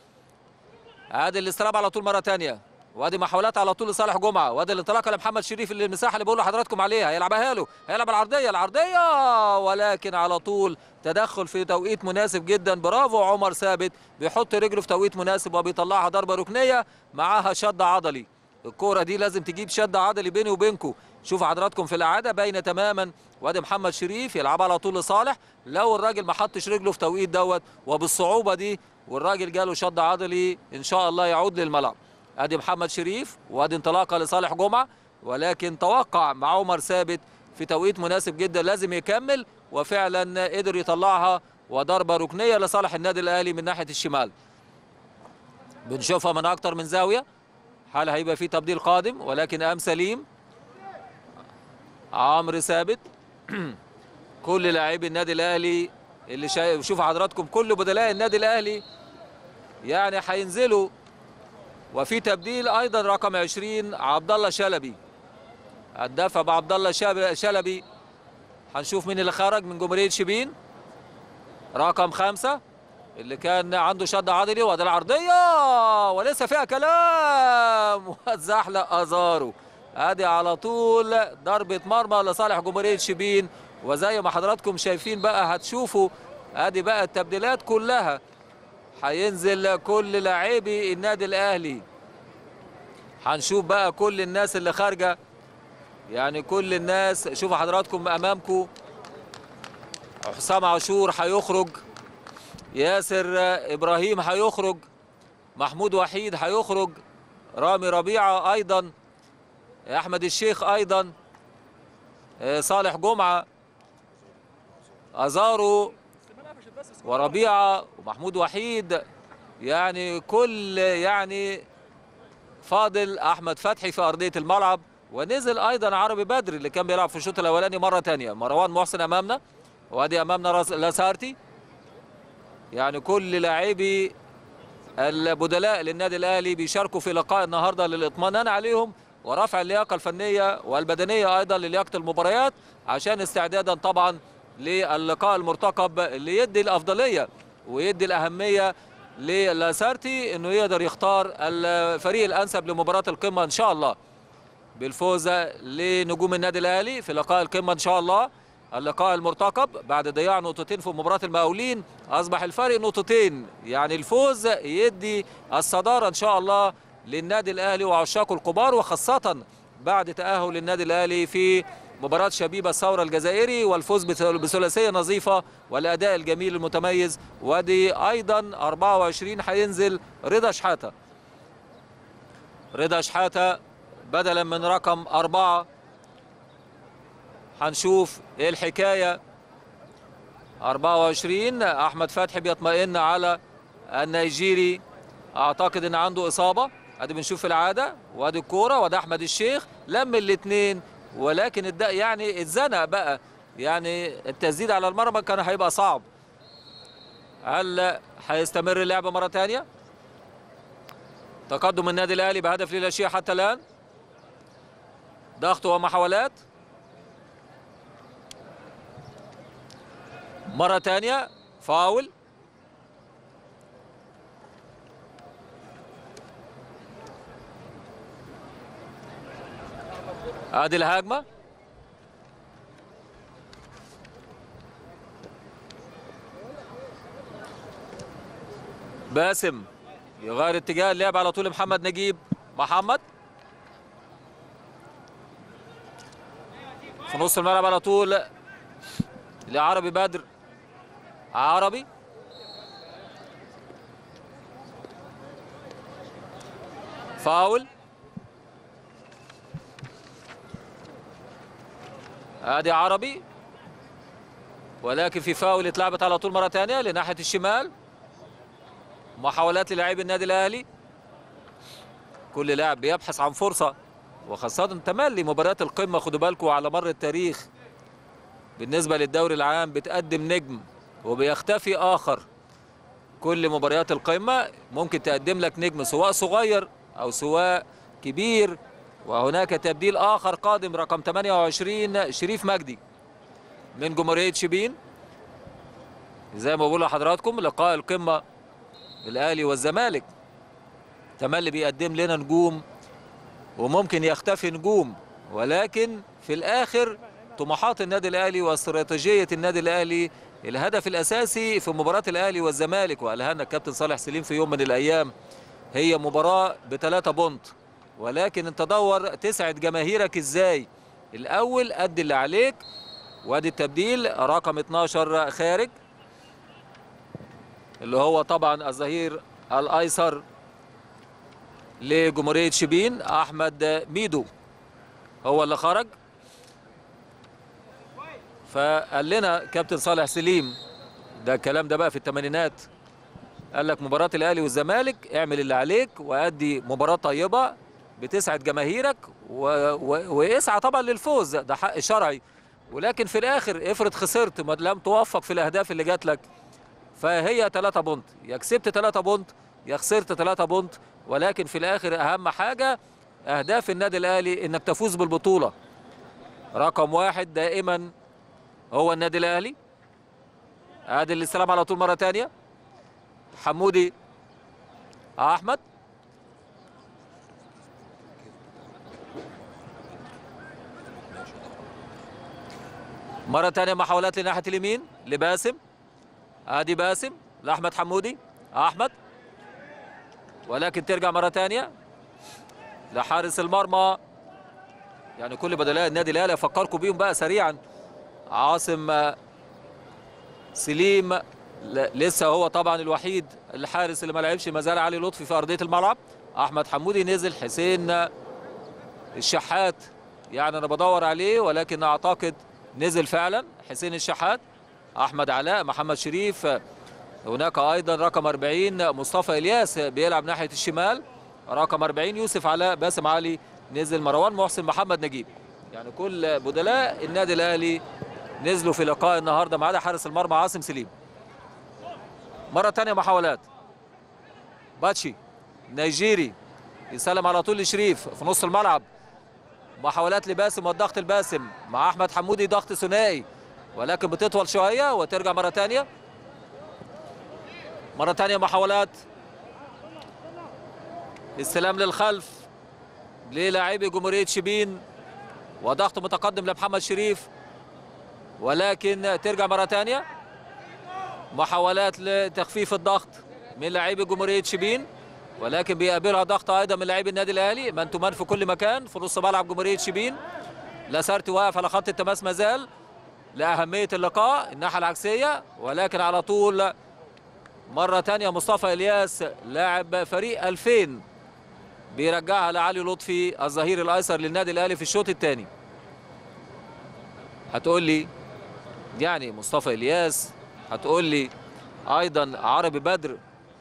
ادي الاستلام على طول مره ثانيه وادي محاولات على طول لصالح جمعه وادي الانطلاقه لمحمد شريف اللي المساحه اللي بقول لحضراتكم عليها هيلعبها له هيلعب العرضيه العرضيه ولكن على طول تدخل في توقيت مناسب جدا برافو عمر ثابت بيحط رجله في توقيت مناسب وبيطلعها ضربه ركنيه معاها شد عضلي الكوره دي لازم تجيب شد عضلي بيني وبينكم شوفوا حضراتكم في الاعاده باينه تماما وادي محمد شريف يلعبها على طول لصالح لو الراجل ما حطش رجله في توقيت دوت وبالصعوبه دي والراجل جاله شد عضلي ان شاء الله يعود للملعب ادي محمد شريف وادي انطلاقه لصالح جمعه ولكن توقع مع عمر ثابت في توقيت مناسب جدا لازم يكمل وفعلا قدر يطلعها وضربه ركنيه لصالح النادي الاهلي من ناحيه الشمال بنشوفها من اكتر من زاويه حال هيبقى في تبديل قادم ولكن ام سليم عمرو ثابت كل لاعبي النادي الاهلي اللي شايف شوفوا حضراتكم كل بدلاء النادي الاهلي يعني هينزلوا وفي تبديل ايضا رقم 20 عبد الله شلبي الدفع بعبد الله شلبي هنشوف مين اللي خرج من جمهوريه شبين رقم خمسة اللي كان عنده شد عضلي وادي العرضيه ولسه فيها كلام واتزحلق ازارو ادي على طول ضربه مرمى لصالح جمهوريه شبين وزي ما حضراتكم شايفين بقى هتشوفوا ادي بقى التبديلات كلها هينزل كل لاعبي النادي الاهلي هنشوف بقى كل الناس اللي خارجه يعني كل الناس شوفوا حضراتكم امامكم حسام عاشور هيخرج ياسر ابراهيم هيخرج محمود وحيد هيخرج رامي ربيعه ايضا احمد الشيخ ايضا آه، صالح جمعه ازارو وربيعه ومحمود وحيد يعني كل يعني فاضل احمد فتحي في ارضيه الملعب ونزل ايضا عربي بدر اللي كان بيلعب في الشوط الاولاني مره تانية مروان محسن امامنا وادي امامنا راس- لاسارتي يعني كل لاعبي البدلاء للنادي الاهلي بيشاركوا في لقاء النهارده للاطمئنان عليهم ورفع اللياقه الفنيه والبدنيه ايضا للياقه المباريات عشان استعدادا طبعا للقاء المرتقب اللي يدي الافضليه ويدي الاهميه للاسارتي انه يقدر يختار الفريق الانسب لمباراه القمه ان شاء الله بالفوز لنجوم النادي الاهلي في لقاء القمه ان شاء الله اللقاء المرتقب بعد ضياع نقطتين في مباراه المقاولين اصبح الفرق نقطتين يعني الفوز يدي الصداره ان شاء الله للنادي الاهلي وعشاقه الكبار وخاصه بعد تاهل النادي الاهلي في مباراة شبيبة الثورة الجزائري والفوز بث- بثلاثية نظيفة والأداء الجميل المتميز ودي أيضا 24 هينزل رضا شحاتة رضا شحاتة بدلا من رقم أربعة هنشوف ايه الحكاية 24 أحمد فتحي بيطمئن على النيجيري أعتقد إن عنده إصابة أدي بنشوف العادة وأدي الكورة وده أحمد الشيخ لم الاتنين ولكن الد... يعني اتزنق بقى يعني التسديد على المرمى كان هيبقى صعب هل هيستمر اللعب مرة تانية؟ تقدم النادي الأهلي بهدف لا شيء حتى الآن ضغط ومحاولات مرة تانية فاول ادي الهجمة باسم يغير اتجاه اللعب على طول محمد نجيب محمد في نص الملعب على طول لعربي بدر عربي فاول ادي عربي ولكن في فاول اتلعبت على طول مره ثانيه لناحيه الشمال محاولات للاعبي النادي الاهلي كل لاعب بيبحث عن فرصه وخاصه تملي مباريات القمه خدوا بالكم على مر التاريخ بالنسبه للدوري العام بتقدم نجم وبيختفي اخر كل مباريات القمه ممكن تقدم لك نجم سواء صغير او سواء كبير وهناك تبديل اخر قادم رقم 28 شريف مجدي من جمهوريه شبين زي ما بقول لحضراتكم لقاء القمه الاهلي والزمالك تملي بيقدم لنا نجوم وممكن يختفي نجوم ولكن في الاخر طموحات النادي الاهلي واستراتيجيه النادي الاهلي الهدف الاساسي في مباراه الاهلي والزمالك وقالها لنا الكابتن صالح سليم في يوم من الايام هي مباراه بثلاثه بونت ولكن انت دور تسعد جماهيرك ازاي الاول ادي اللي عليك وادي التبديل رقم 12 خارج اللي هو طبعا الظهير الايسر لجمهوريه شبين احمد ميدو هو اللي خرج فقال لنا كابتن صالح سليم ده الكلام ده بقى في الثمانينات قال لك مباراة الأهلي والزمالك اعمل اللي عليك وأدي مباراة طيبة بتسعد جماهيرك و... و... واسعى طبعا للفوز ده حق شرعي ولكن في الآخر افرض خسرت ما لم توفق في الأهداف اللي جات لك فهي 3 بونت يا كسبت 3 بونت يا خسرت 3 بونت ولكن في الآخر أهم حاجة أهداف النادي الأهلي إنك تفوز بالبطولة رقم واحد دائما هو النادي الأهلي ادي الاستلام على طول مرة تانية حمودي احمد مرة تانية محاولات لناحية اليمين لباسم ادي باسم لاحمد حمودي احمد ولكن ترجع مرة تانية لحارس المرمى يعني كل بدلاء النادي الاهلي افكركم بيهم بقى سريعا عاصم سليم لسه هو طبعا الوحيد الحارس اللي ما لعبش ما زال علي لطفي في ارضيه الملعب احمد حمودي نزل حسين الشحات يعني انا بدور عليه ولكن اعتقد نزل فعلا حسين الشحات احمد علاء محمد شريف هناك ايضا رقم 40 مصطفى الياس بيلعب ناحيه الشمال رقم 40 يوسف علاء باسم علي نزل مروان محسن محمد نجيب يعني كل بدلاء النادي الاهلي نزلوا في لقاء النهارده ما عدا حارس المرمى عاصم سليم مره ثانيه محاولات باتشي نيجيري يسلم على طول لشريف في نص الملعب محاولات لباسم والضغط الباسم مع احمد حمودي ضغط ثنائي ولكن بتطول شويه وترجع مره ثانيه مره ثانيه محاولات استلام للخلف للاعبي جمهوريه شبين وضغط متقدم لمحمد شريف ولكن ترجع مره ثانيه محاولات لتخفيف الضغط من لاعبي جمهوريه شبين ولكن بيقابلها ضغط ايضا من لاعبي النادي الاهلي من تمان في كل مكان في نص ملعب جمهوريه شبين لاسارتي واقف على خط التماس مازال لاهميه اللقاء الناحيه العكسيه ولكن على طول مره ثانيه مصطفى الياس لاعب فريق 2000 بيرجعها لعلي لطفي الظهير الايسر للنادي الاهلي في الشوط الثاني هتقول لي يعني مصطفى الياس هتقول لي ايضا عربي بدر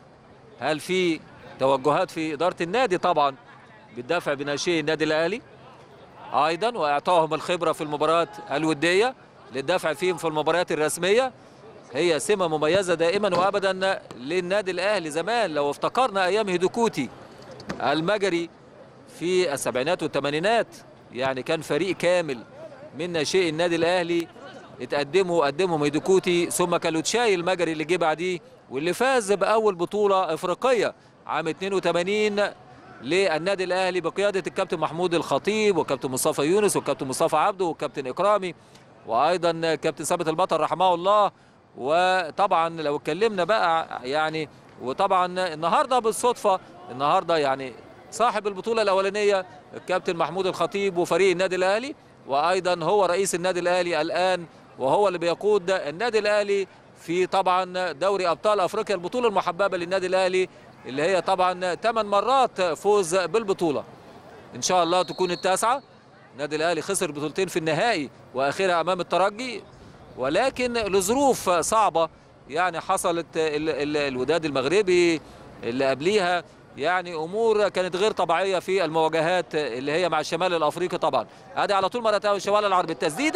هل في توجهات في اداره النادي طبعا بالدفع بناشئي النادي الاهلي ايضا واعطائهم الخبره في المباريات الوديه للدفع فيهم في المباريات الرسميه هي سمه مميزه دائما وابدا للنادي الاهلي زمان لو افتكرنا ايام هيدوكوتي المجري في السبعينات والثمانينات يعني كان فريق كامل من ناشئي النادي الاهلي اتقدموا قدمهم هيدوكوتي ثم كالوتشاي المجري اللي جه بعديه واللي فاز باول بطوله افريقيه عام 82 للنادي الاهلي بقياده الكابتن محمود الخطيب والكابتن مصطفى يونس والكابتن مصطفى عبده والكابتن اكرامي وايضا كابتن ثابت البطل رحمه الله وطبعا لو اتكلمنا بقى يعني وطبعا النهارده بالصدفه النهارده يعني صاحب البطوله الاولانيه الكابتن محمود الخطيب وفريق النادي الاهلي وايضا هو رئيس النادي الاهلي الان وهو اللي بيقود النادي الاهلي في طبعا دوري ابطال افريقيا البطوله المحببه للنادي الاهلي اللي هي طبعا ثمان مرات فوز بالبطوله ان شاء الله تكون التاسعه النادي الاهلي خسر بطولتين في النهائي واخرها امام الترجي ولكن لظروف صعبه يعني حصلت ال ال الوداد المغربي اللي قبليها يعني امور كانت غير طبيعيه في المواجهات اللي هي مع الشمال الافريقي طبعا ادي على طول مره ثانيه الشمال العربي التسديده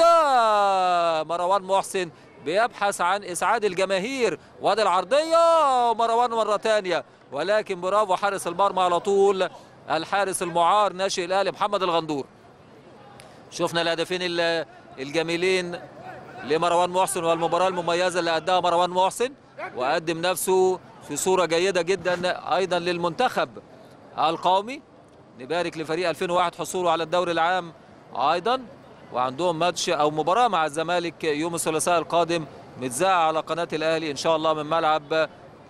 مروان محسن بيبحث عن اسعاد الجماهير وادي العرضيه ومروان مره ثانيه ولكن برافو حارس المرمى على طول الحارس المعار ناشئ الاهلي محمد الغندور شفنا الهدفين الجميلين لمروان محسن والمباراه المميزه اللي اداها مروان محسن وقدم نفسه في صوره جيده جدا ايضا للمنتخب القومي نبارك لفريق 2001 حصوله على الدوري العام ايضا وعندهم ماتش او مباراه مع الزمالك يوم الثلاثاء القادم متذاعه على قناه الاهلي ان شاء الله من ملعب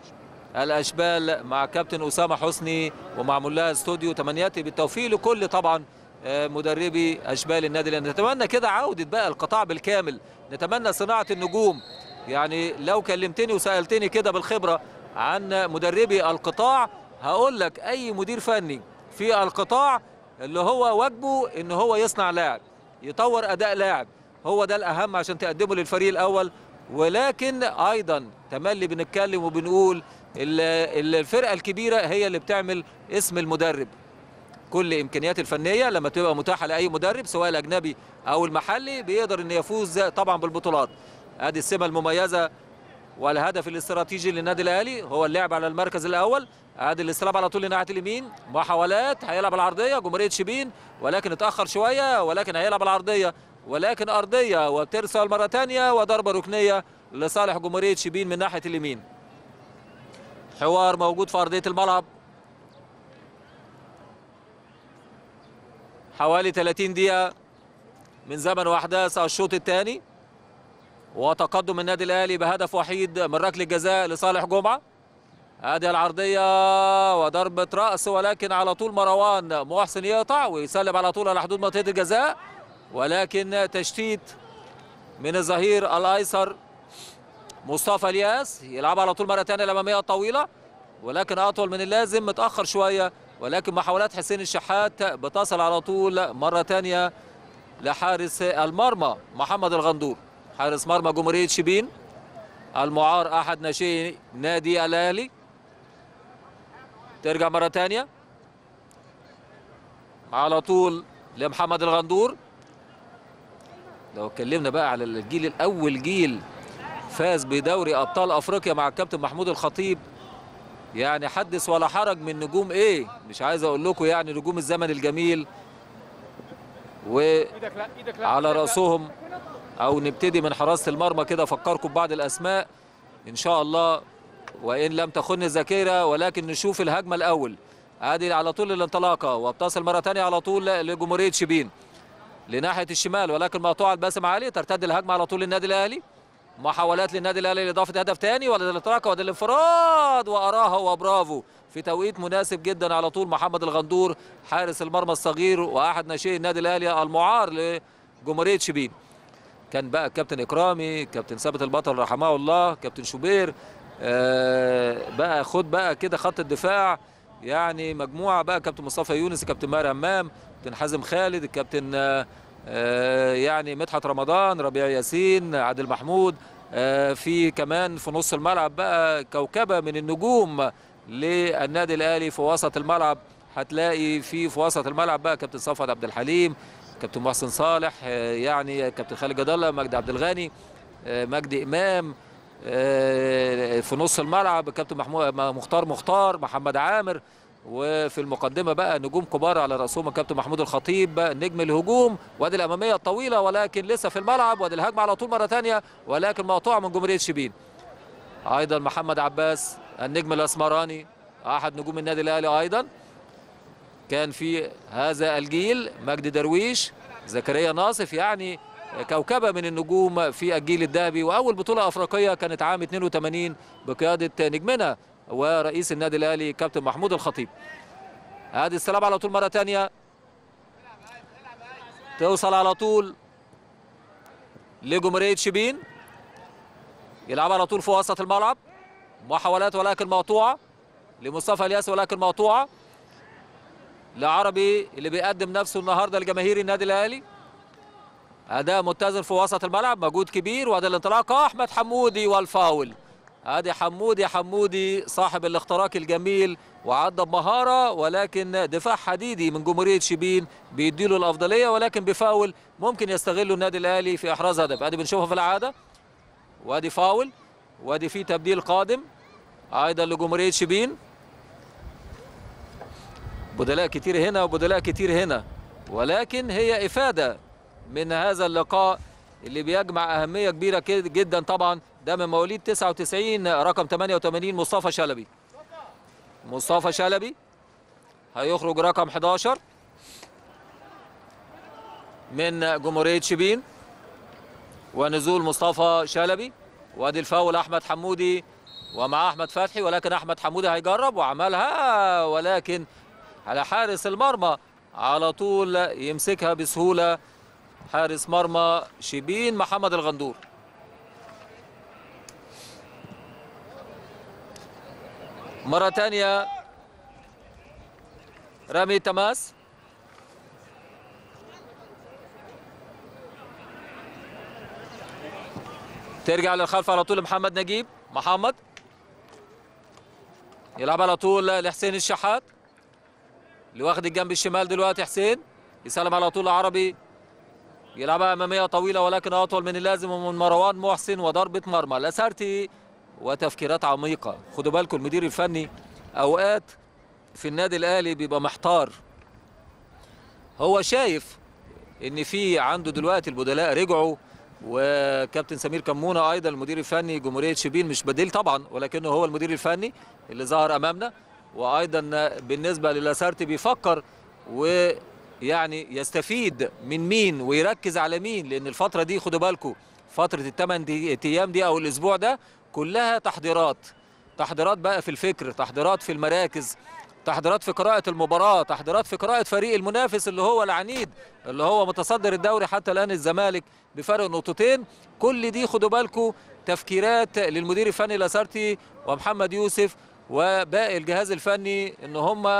الاشبال مع كابتن اسامه حسني ومعمول لها استوديو تمنياتي بالتوفيق لكل طبعا مدربي اشبال النادي الاهلي نتمنى كده عوده بقى القطاع بالكامل نتمنى صناعه النجوم يعني لو كلمتني وسالتني كده بالخبره عن مدربي القطاع هقول لك اي مدير فني في القطاع اللي هو واجبه ان هو يصنع لاعب يطور اداء لاعب هو ده الاهم عشان تقدمه للفريق الاول ولكن ايضا تملي بنتكلم وبنقول الفرقه الكبيره هي اللي بتعمل اسم المدرب كل امكانيات الفنيه لما تبقى متاحه لاي مدرب سواء الاجنبي او المحلي بيقدر ان يفوز طبعا بالبطولات ادي السمه المميزه والهدف الاستراتيجي للنادي الاهلي هو اللعب على المركز الاول ادي الاستلام على طول لناحيه اليمين محاولات هيلعب العرضيه جمهوريه شبين ولكن اتاخر شويه ولكن هيلعب العرضيه ولكن ارضيه وترسل مره ثانيه وضربه ركنيه لصالح جمهوريه شبين من ناحيه اليمين حوار موجود في ارضيه الملعب حوالي 30 دقيقه من زمن واحداث الشوط الثاني وتقدم النادي الاهلي بهدف وحيد من ركله جزاء لصالح جمعه ادي العرضيه وضربه راس ولكن على طول مروان محسن يقطع ويسلم على طول على حدود منطقه الجزاء ولكن تشتيت من الظهير الايسر مصطفى الياس يلعب على طول مره ثانيه الاماميه الطويله ولكن اطول من اللازم متاخر شويه ولكن محاولات حسين الشحات بتصل على طول مره ثانيه لحارس المرمى محمد الغندور حارس مرمى جمهوريه شبين المعار احد ناشئي نادي الاهلي ترجع مره ثانيه على طول لمحمد الغندور لو اتكلمنا بقى على الجيل الاول جيل فاز بدوري ابطال افريقيا مع الكابتن محمود الخطيب يعني حدث ولا حرج من نجوم ايه مش عايز اقول لكم يعني نجوم الزمن الجميل وعلى راسهم او نبتدي من حراسه المرمى كده افكركم ببعض الاسماء ان شاء الله وان لم تخن الذاكره ولكن نشوف الهجمه الاول ادي على طول الانطلاقه وبتصل مره ثانيه على طول لجمهوريه شبين لناحيه الشمال ولكن مقطوعه باسم علي ترتد الهجمه على طول للنادي الاهلي محاولات للنادي الاهلي لاضافه هدف ثاني ولا الانطلاقه ولا الانفراد واراها وبرافو في توقيت مناسب جدا على طول محمد الغندور حارس المرمى الصغير واحد ناشئي النادي الاهلي المعار لجمهوريه شبين كان بقى كابتن اكرامي كابتن ثابت البطل رحمه الله كابتن شوبير آه بقى خد بقى كده خط الدفاع يعني مجموعه بقى كابتن مصطفى يونس كابتن ماهر همام كابتن حازم خالد الكابتن آه آه يعني مدحت رمضان ربيع ياسين عادل محمود آه في كمان في نص الملعب بقى كوكبه من النجوم للنادي الاهلي في وسط الملعب هتلاقي في في وسط الملعب بقى كابتن صفوت عبد الحليم كابتن محسن صالح آه يعني كابتن خالد جد الله مجدي عبد الغني مجدي امام في نص الملعب كابتن محمود مختار مختار محمد عامر وفي المقدمه بقى نجوم كبار على راسهم الكابتن محمود الخطيب نجم الهجوم وادي الاماميه الطويله ولكن لسه في الملعب وادي الهجمه على طول مره ثانيه ولكن مقطوعه من جمهوريه شبين ايضا محمد عباس النجم الاسمراني احد نجوم النادي الاهلي ايضا كان في هذا الجيل مجدي درويش زكريا ناصف يعني كوكبه من النجوم في الجيل الذهبي واول بطوله افريقيه كانت عام 82 بقياده نجمنا ورئيس النادي الاهلي كابتن محمود الخطيب ادي السلام على طول مره ثانيه توصل على طول لجمهوريه شبين يلعب على طول في وسط الملعب محاولات ولكن مقطوعه لمصطفى الياس ولكن مقطوعه لعربي اللي بيقدم نفسه النهارده لجماهير النادي الاهلي اداء متزن في وسط الملعب مجهود كبير وادي الانطلاقه احمد حمودي والفاول ادي حمودي حمودي صاحب الاختراق الجميل وعدى بمهاره ولكن دفاع حديدي من جمهوريه شبين بيديله الافضليه ولكن بفاول ممكن يستغله النادي الاهلي في احراز هدف ادي بنشوفها في العاده وادي فاول وادي في تبديل قادم ايضا لجمهوريه شبين بدلاء كتير هنا وبدلاء كتير هنا ولكن هي افاده من هذا اللقاء اللي بيجمع اهميه كبيره جدا طبعا ده من مواليد 99 رقم 88 مصطفى شلبي مصطفى شلبي هيخرج رقم 11 من جمهوريه شبين ونزول مصطفى شلبي وادي الفاول احمد حمودي ومع احمد فتحي ولكن احمد حمودي هيجرب وعملها ولكن على حارس المرمى على طول يمسكها بسهوله حارس مرمى شبين محمد الغندور مرة ثانية رمي تماس ترجع للخلف على طول محمد نجيب محمد يلعب على طول لحسين الشحات اللي واخد الجنب الشمال دلوقتي حسين يسلم على طول عربي يلعبها اماميه طويله ولكن اطول من اللازم ومن مروان محسن وضربه مرمى لاسارتي وتفكيرات عميقه خدوا بالكم المدير الفني اوقات في النادي الاهلي بيبقى محتار هو شايف ان في عنده دلوقتي البدلاء رجعوا وكابتن سمير كمونه ايضا المدير الفني جمهوريه شبين مش بديل طبعا ولكنه هو المدير الفني اللي ظهر امامنا وايضا بالنسبه للاسارتي بيفكر و يعني يستفيد من مين ويركز على مين لان الفتره دي خدوا بالكم فتره الثمان دي ايام دي او الاسبوع ده كلها تحضيرات تحضيرات بقى في الفكر تحضيرات في المراكز تحضيرات في قراءة المباراة تحضيرات في قراءة فريق المنافس اللي هو العنيد اللي هو متصدر الدوري حتى الآن الزمالك بفرق نقطتين كل دي خدوا بالكم تفكيرات للمدير الفني لاسارتي ومحمد يوسف وباقي الجهاز الفني ان هم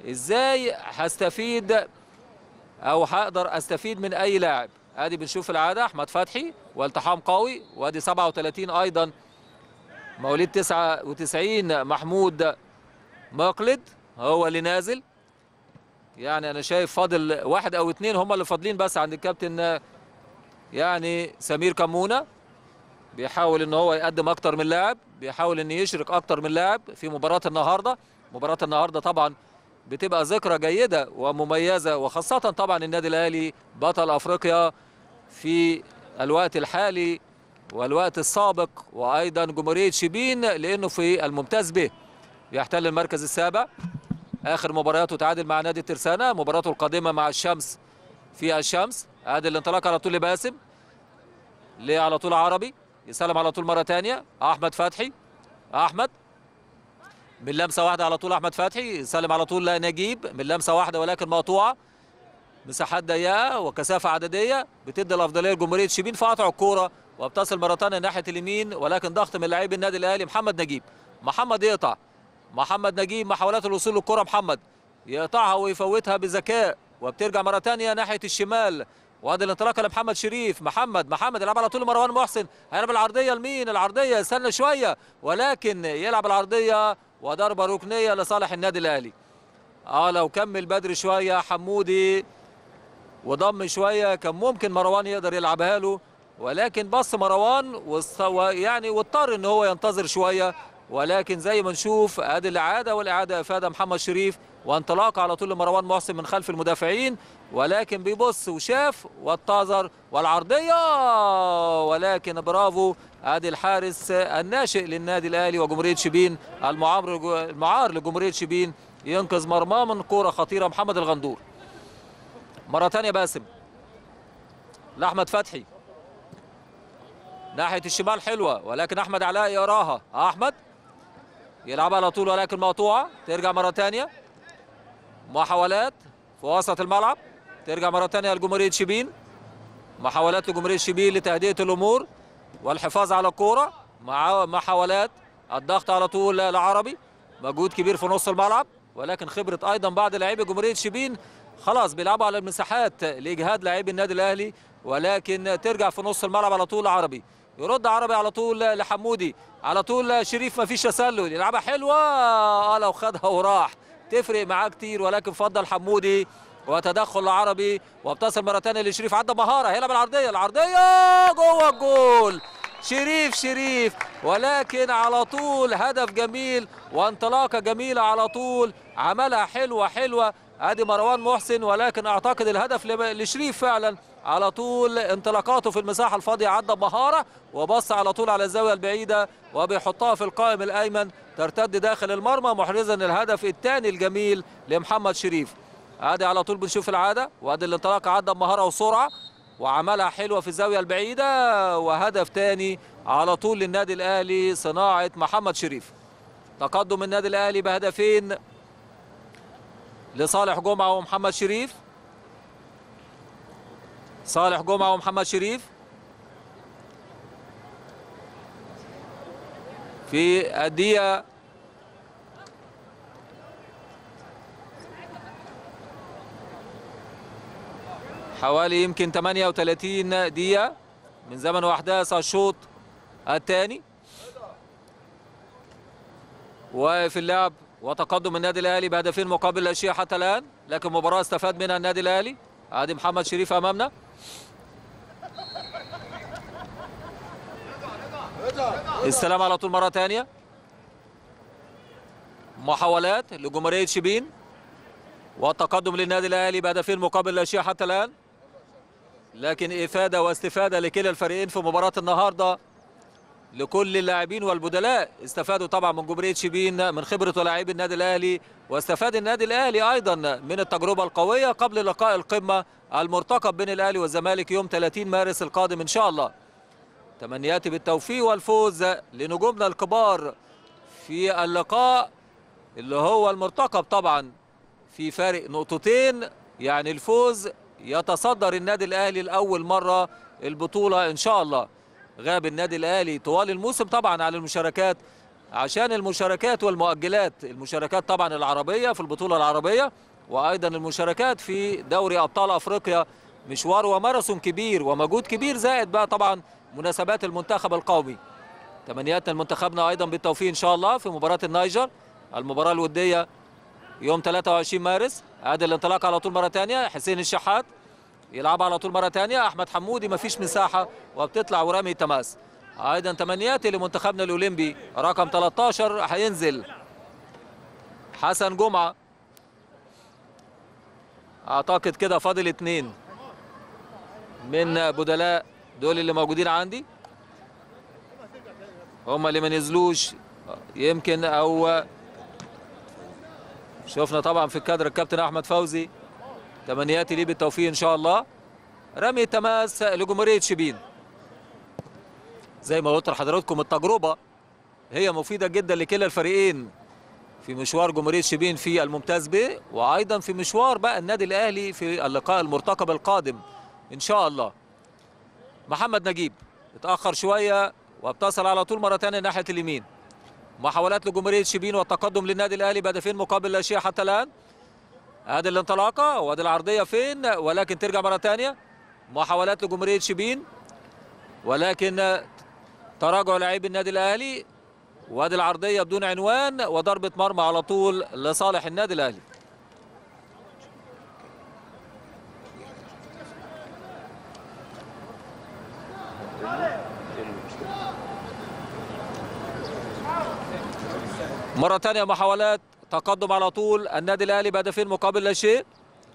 ازاي هستفيد او هقدر استفيد من اي لاعب ادي بنشوف العاده احمد فتحي والتحام قوي وادي 37 ايضا مواليد 99 محمود مقلد هو اللي نازل يعني انا شايف فاضل واحد او اتنين هم اللي فاضلين بس عند الكابتن يعني سمير كمونه بيحاول ان هو يقدم اكتر من لاعب بيحاول ان يشرك اكتر من لاعب في مباراه النهارده مباراه النهارده طبعا بتبقى ذكرى جيده ومميزه وخاصه طبعا النادي الاهلي بطل افريقيا في الوقت الحالي والوقت السابق وايضا جمهوريه شبين لانه في الممتاز به بيحتل المركز السابع اخر مبارياته تعادل مع نادي الترسانه مباراته القادمه مع الشمس في الشمس ادي الانطلاق على طول لباسم ليه على طول عربي يسلم على طول مره ثانيه احمد فتحي احمد من لمسه واحده على طول احمد فتحي يسلم على طول لنجيب من لمسه واحده ولكن مقطوعه مساحات ضيقه وكثافه عدديه بتدي الافضليه لجمهوريه شبين في قطع الكوره وبتصل مره ثانيه ناحيه اليمين ولكن ضغط من لاعبي النادي الاهلي محمد نجيب محمد يقطع محمد نجيب محاولات الوصول للكره محمد يقطعها ويفوتها بذكاء وبترجع مره ثانيه ناحيه الشمال وادي الانطلاقه لمحمد شريف محمد محمد يلعب على طول مروان محسن هيلعب العرضيه لمين العرضيه استنى شويه ولكن يلعب العرضيه وضربه ركنيه لصالح النادي الاهلي اه لو كمل بدري شويه حمودي وضم شويه كان ممكن مروان يقدر يلعبها له ولكن بص مروان يعني واضطر ان هو ينتظر شويه ولكن زي ما نشوف ادي الاعاده والاعاده افاده محمد شريف وانطلاق على طول لمروان محسن من خلف المدافعين ولكن بيبص وشاف وانتظر والعرضيه ولكن برافو ادي الحارس الناشئ للنادي الاهلي وجمهوريه شبين المعار المعار لجمهوريه شبين ينقذ مرماه من كوره خطيره محمد الغندور مره ثانيه باسم لاحمد فتحي ناحيه الشمال حلوه ولكن احمد علاء يراها احمد يلعبها على طول ولكن مقطوعه ترجع مره ثانيه محاولات في وسط الملعب ترجع مره ثانيه لجمهوريه شبين محاولات لجمهوريه شبين لتهدئه الامور والحفاظ على الكوره مع محاولات الضغط على طول لعربي مجهود كبير في نص الملعب ولكن خبره ايضا بعض لاعبي جمهوريه شبين خلاص بيلعبوا على المساحات لاجهاد لاعبي النادي الاهلي ولكن ترجع في نص الملعب على طول عربي يرد عربي على طول لحمودي على طول شريف ما فيش تسلل يلعبها حلوه اه لو خدها وراح تفرق معاه كتير ولكن فضل حمودي وتدخل عربي وبتصل مره ثانيه لشريف عدى مهاره هيلعب العرضيه العرضيه جوه الجول شريف شريف ولكن على طول هدف جميل وانطلاقه جميله على طول عملها حلوه حلوه ادي مروان محسن ولكن اعتقد الهدف لشريف فعلا على طول انطلاقاته في المساحه الفاضيه عدى بمهاره وبص على طول على الزاويه البعيده وبيحطها في القائم الايمن ترتد داخل المرمى محرزا الهدف الثاني الجميل لمحمد شريف ادي على طول بنشوف العاده وادي الانطلاق عدى بمهاره وسرعه وعملها حلوه في الزاويه البعيده وهدف ثاني على طول للنادي الاهلي صناعه محمد شريف تقدم النادي الاهلي بهدفين لصالح جمعه ومحمد شريف صالح جمعه ومحمد شريف في الدقيقه حوالي يمكن 38 دقيقة من زمن واحداث الشوط الثاني وفي اللعب وتقدم النادي الاهلي بهدفين مقابل لا شيء حتى الان لكن مباراة استفاد منها النادي الاهلي ادي محمد شريف امامنا السلام على طول مرة ثانية محاولات لجمهورية شبين والتقدم للنادي الاهلي بهدفين مقابل لا شيء حتى الان لكن افاده واستفاده لكلا الفريقين في مباراه النهارده لكل اللاعبين والبدلاء استفادوا طبعا من جمهوريه شبين من خبره لاعبي النادي الاهلي واستفاد النادي الاهلي ايضا من التجربه القويه قبل لقاء القمه المرتقب بين الاهلي والزمالك يوم 30 مارس القادم ان شاء الله تمنياتي بالتوفيق والفوز لنجومنا الكبار في اللقاء اللي هو المرتقب طبعا في فارق نقطتين يعني الفوز يتصدر النادي الاهلي لاول مره البطوله ان شاء الله غاب النادي الاهلي طوال الموسم طبعا على المشاركات عشان المشاركات والمؤجلات المشاركات طبعا العربيه في البطوله العربيه وايضا المشاركات في دوري ابطال افريقيا مشوار وماراثون كبير ومجهود كبير زائد بقى طبعا مناسبات المنتخب القومي تمنياتنا لمنتخبنا ايضا بالتوفيق ان شاء الله في مباراه النيجر المباراه الوديه يوم 23 مارس ادي الانطلاق على طول مره ثانيه حسين الشحات يلعب على طول مره ثانيه احمد حمودي مفيش مساحه وبتطلع ورامي تماس ايضا تمنياتي لمنتخبنا الاولمبي رقم 13 هينزل حسن جمعه اعتقد كده فاضل اتنين من بدلاء دول اللي موجودين عندي هم اللي ما نزلوش يمكن او شفنا طبعا في الكادر الكابتن احمد فوزي تمنياتي ليه بالتوفيق ان شاء الله رمي تماس لجمهوريه شبين زي ما قلت لحضراتكم التجربه هي مفيده جدا لكلا الفريقين في مشوار جمهوريه شبين في الممتاز ب وايضا في مشوار بقى النادي الاهلي في اللقاء المرتقب القادم ان شاء الله محمد نجيب اتاخر شويه وابتصل على طول مره ثانيه ناحيه اليمين محاولات لجمهوريه شبين والتقدم للنادي الاهلي بهدفين مقابل لا شيء حتى الان ادي الانطلاقه وادي العرضيه فين ولكن ترجع مره ثانيه محاولات لجمهوريه شبين ولكن تراجع لاعبي النادي الاهلي وادي العرضيه بدون عنوان وضربه مرمى على طول لصالح النادي الاهلي مرة ثانية محاولات تقدم على طول النادي الأهلي بهدفين مقابل لا شيء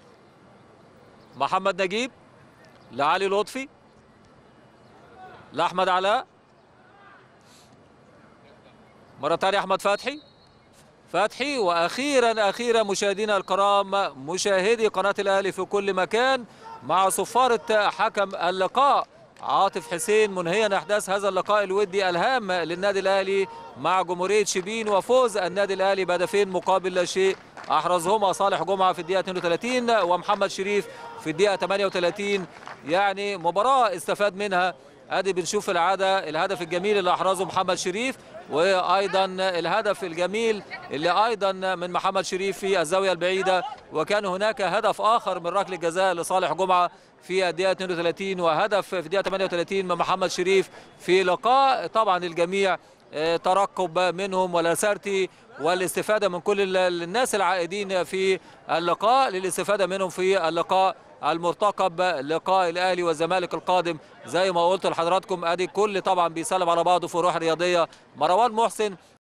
محمد نجيب لعلي لطفي لأحمد علاء مرة ثانية أحمد فتحي فتحي وأخيرا أخيرا مشاهدينا الكرام مشاهدي قناة الأهلي في كل مكان مع صفارة حكم اللقاء عاطف حسين منهيا احداث هذا اللقاء الودي الهام للنادي الاهلي مع جمهوريه شبين وفوز النادي الاهلي بهدفين مقابل لا شيء احرزهما صالح جمعه في الدقيقه 32 ومحمد شريف في الدقيقه 38 يعني مباراه استفاد منها ادي بنشوف العاده الهدف الجميل اللي احرزه محمد شريف وايضا الهدف الجميل اللي ايضا من محمد شريف في الزاويه البعيده وكان هناك هدف اخر من ركله جزاء لصالح جمعه في الدقيقه 32 وهدف في الدقيقه 38 من محمد شريف في لقاء طبعا الجميع ترقب منهم ولاسارتي والاستفاده من كل الناس العائدين في اللقاء للاستفاده منهم في اللقاء المرتقب لقاء الاهلي والزمالك القادم زي ما قلت لحضراتكم ادي كل طبعا بيسلم على بعضه في روح رياضيه مروان محسن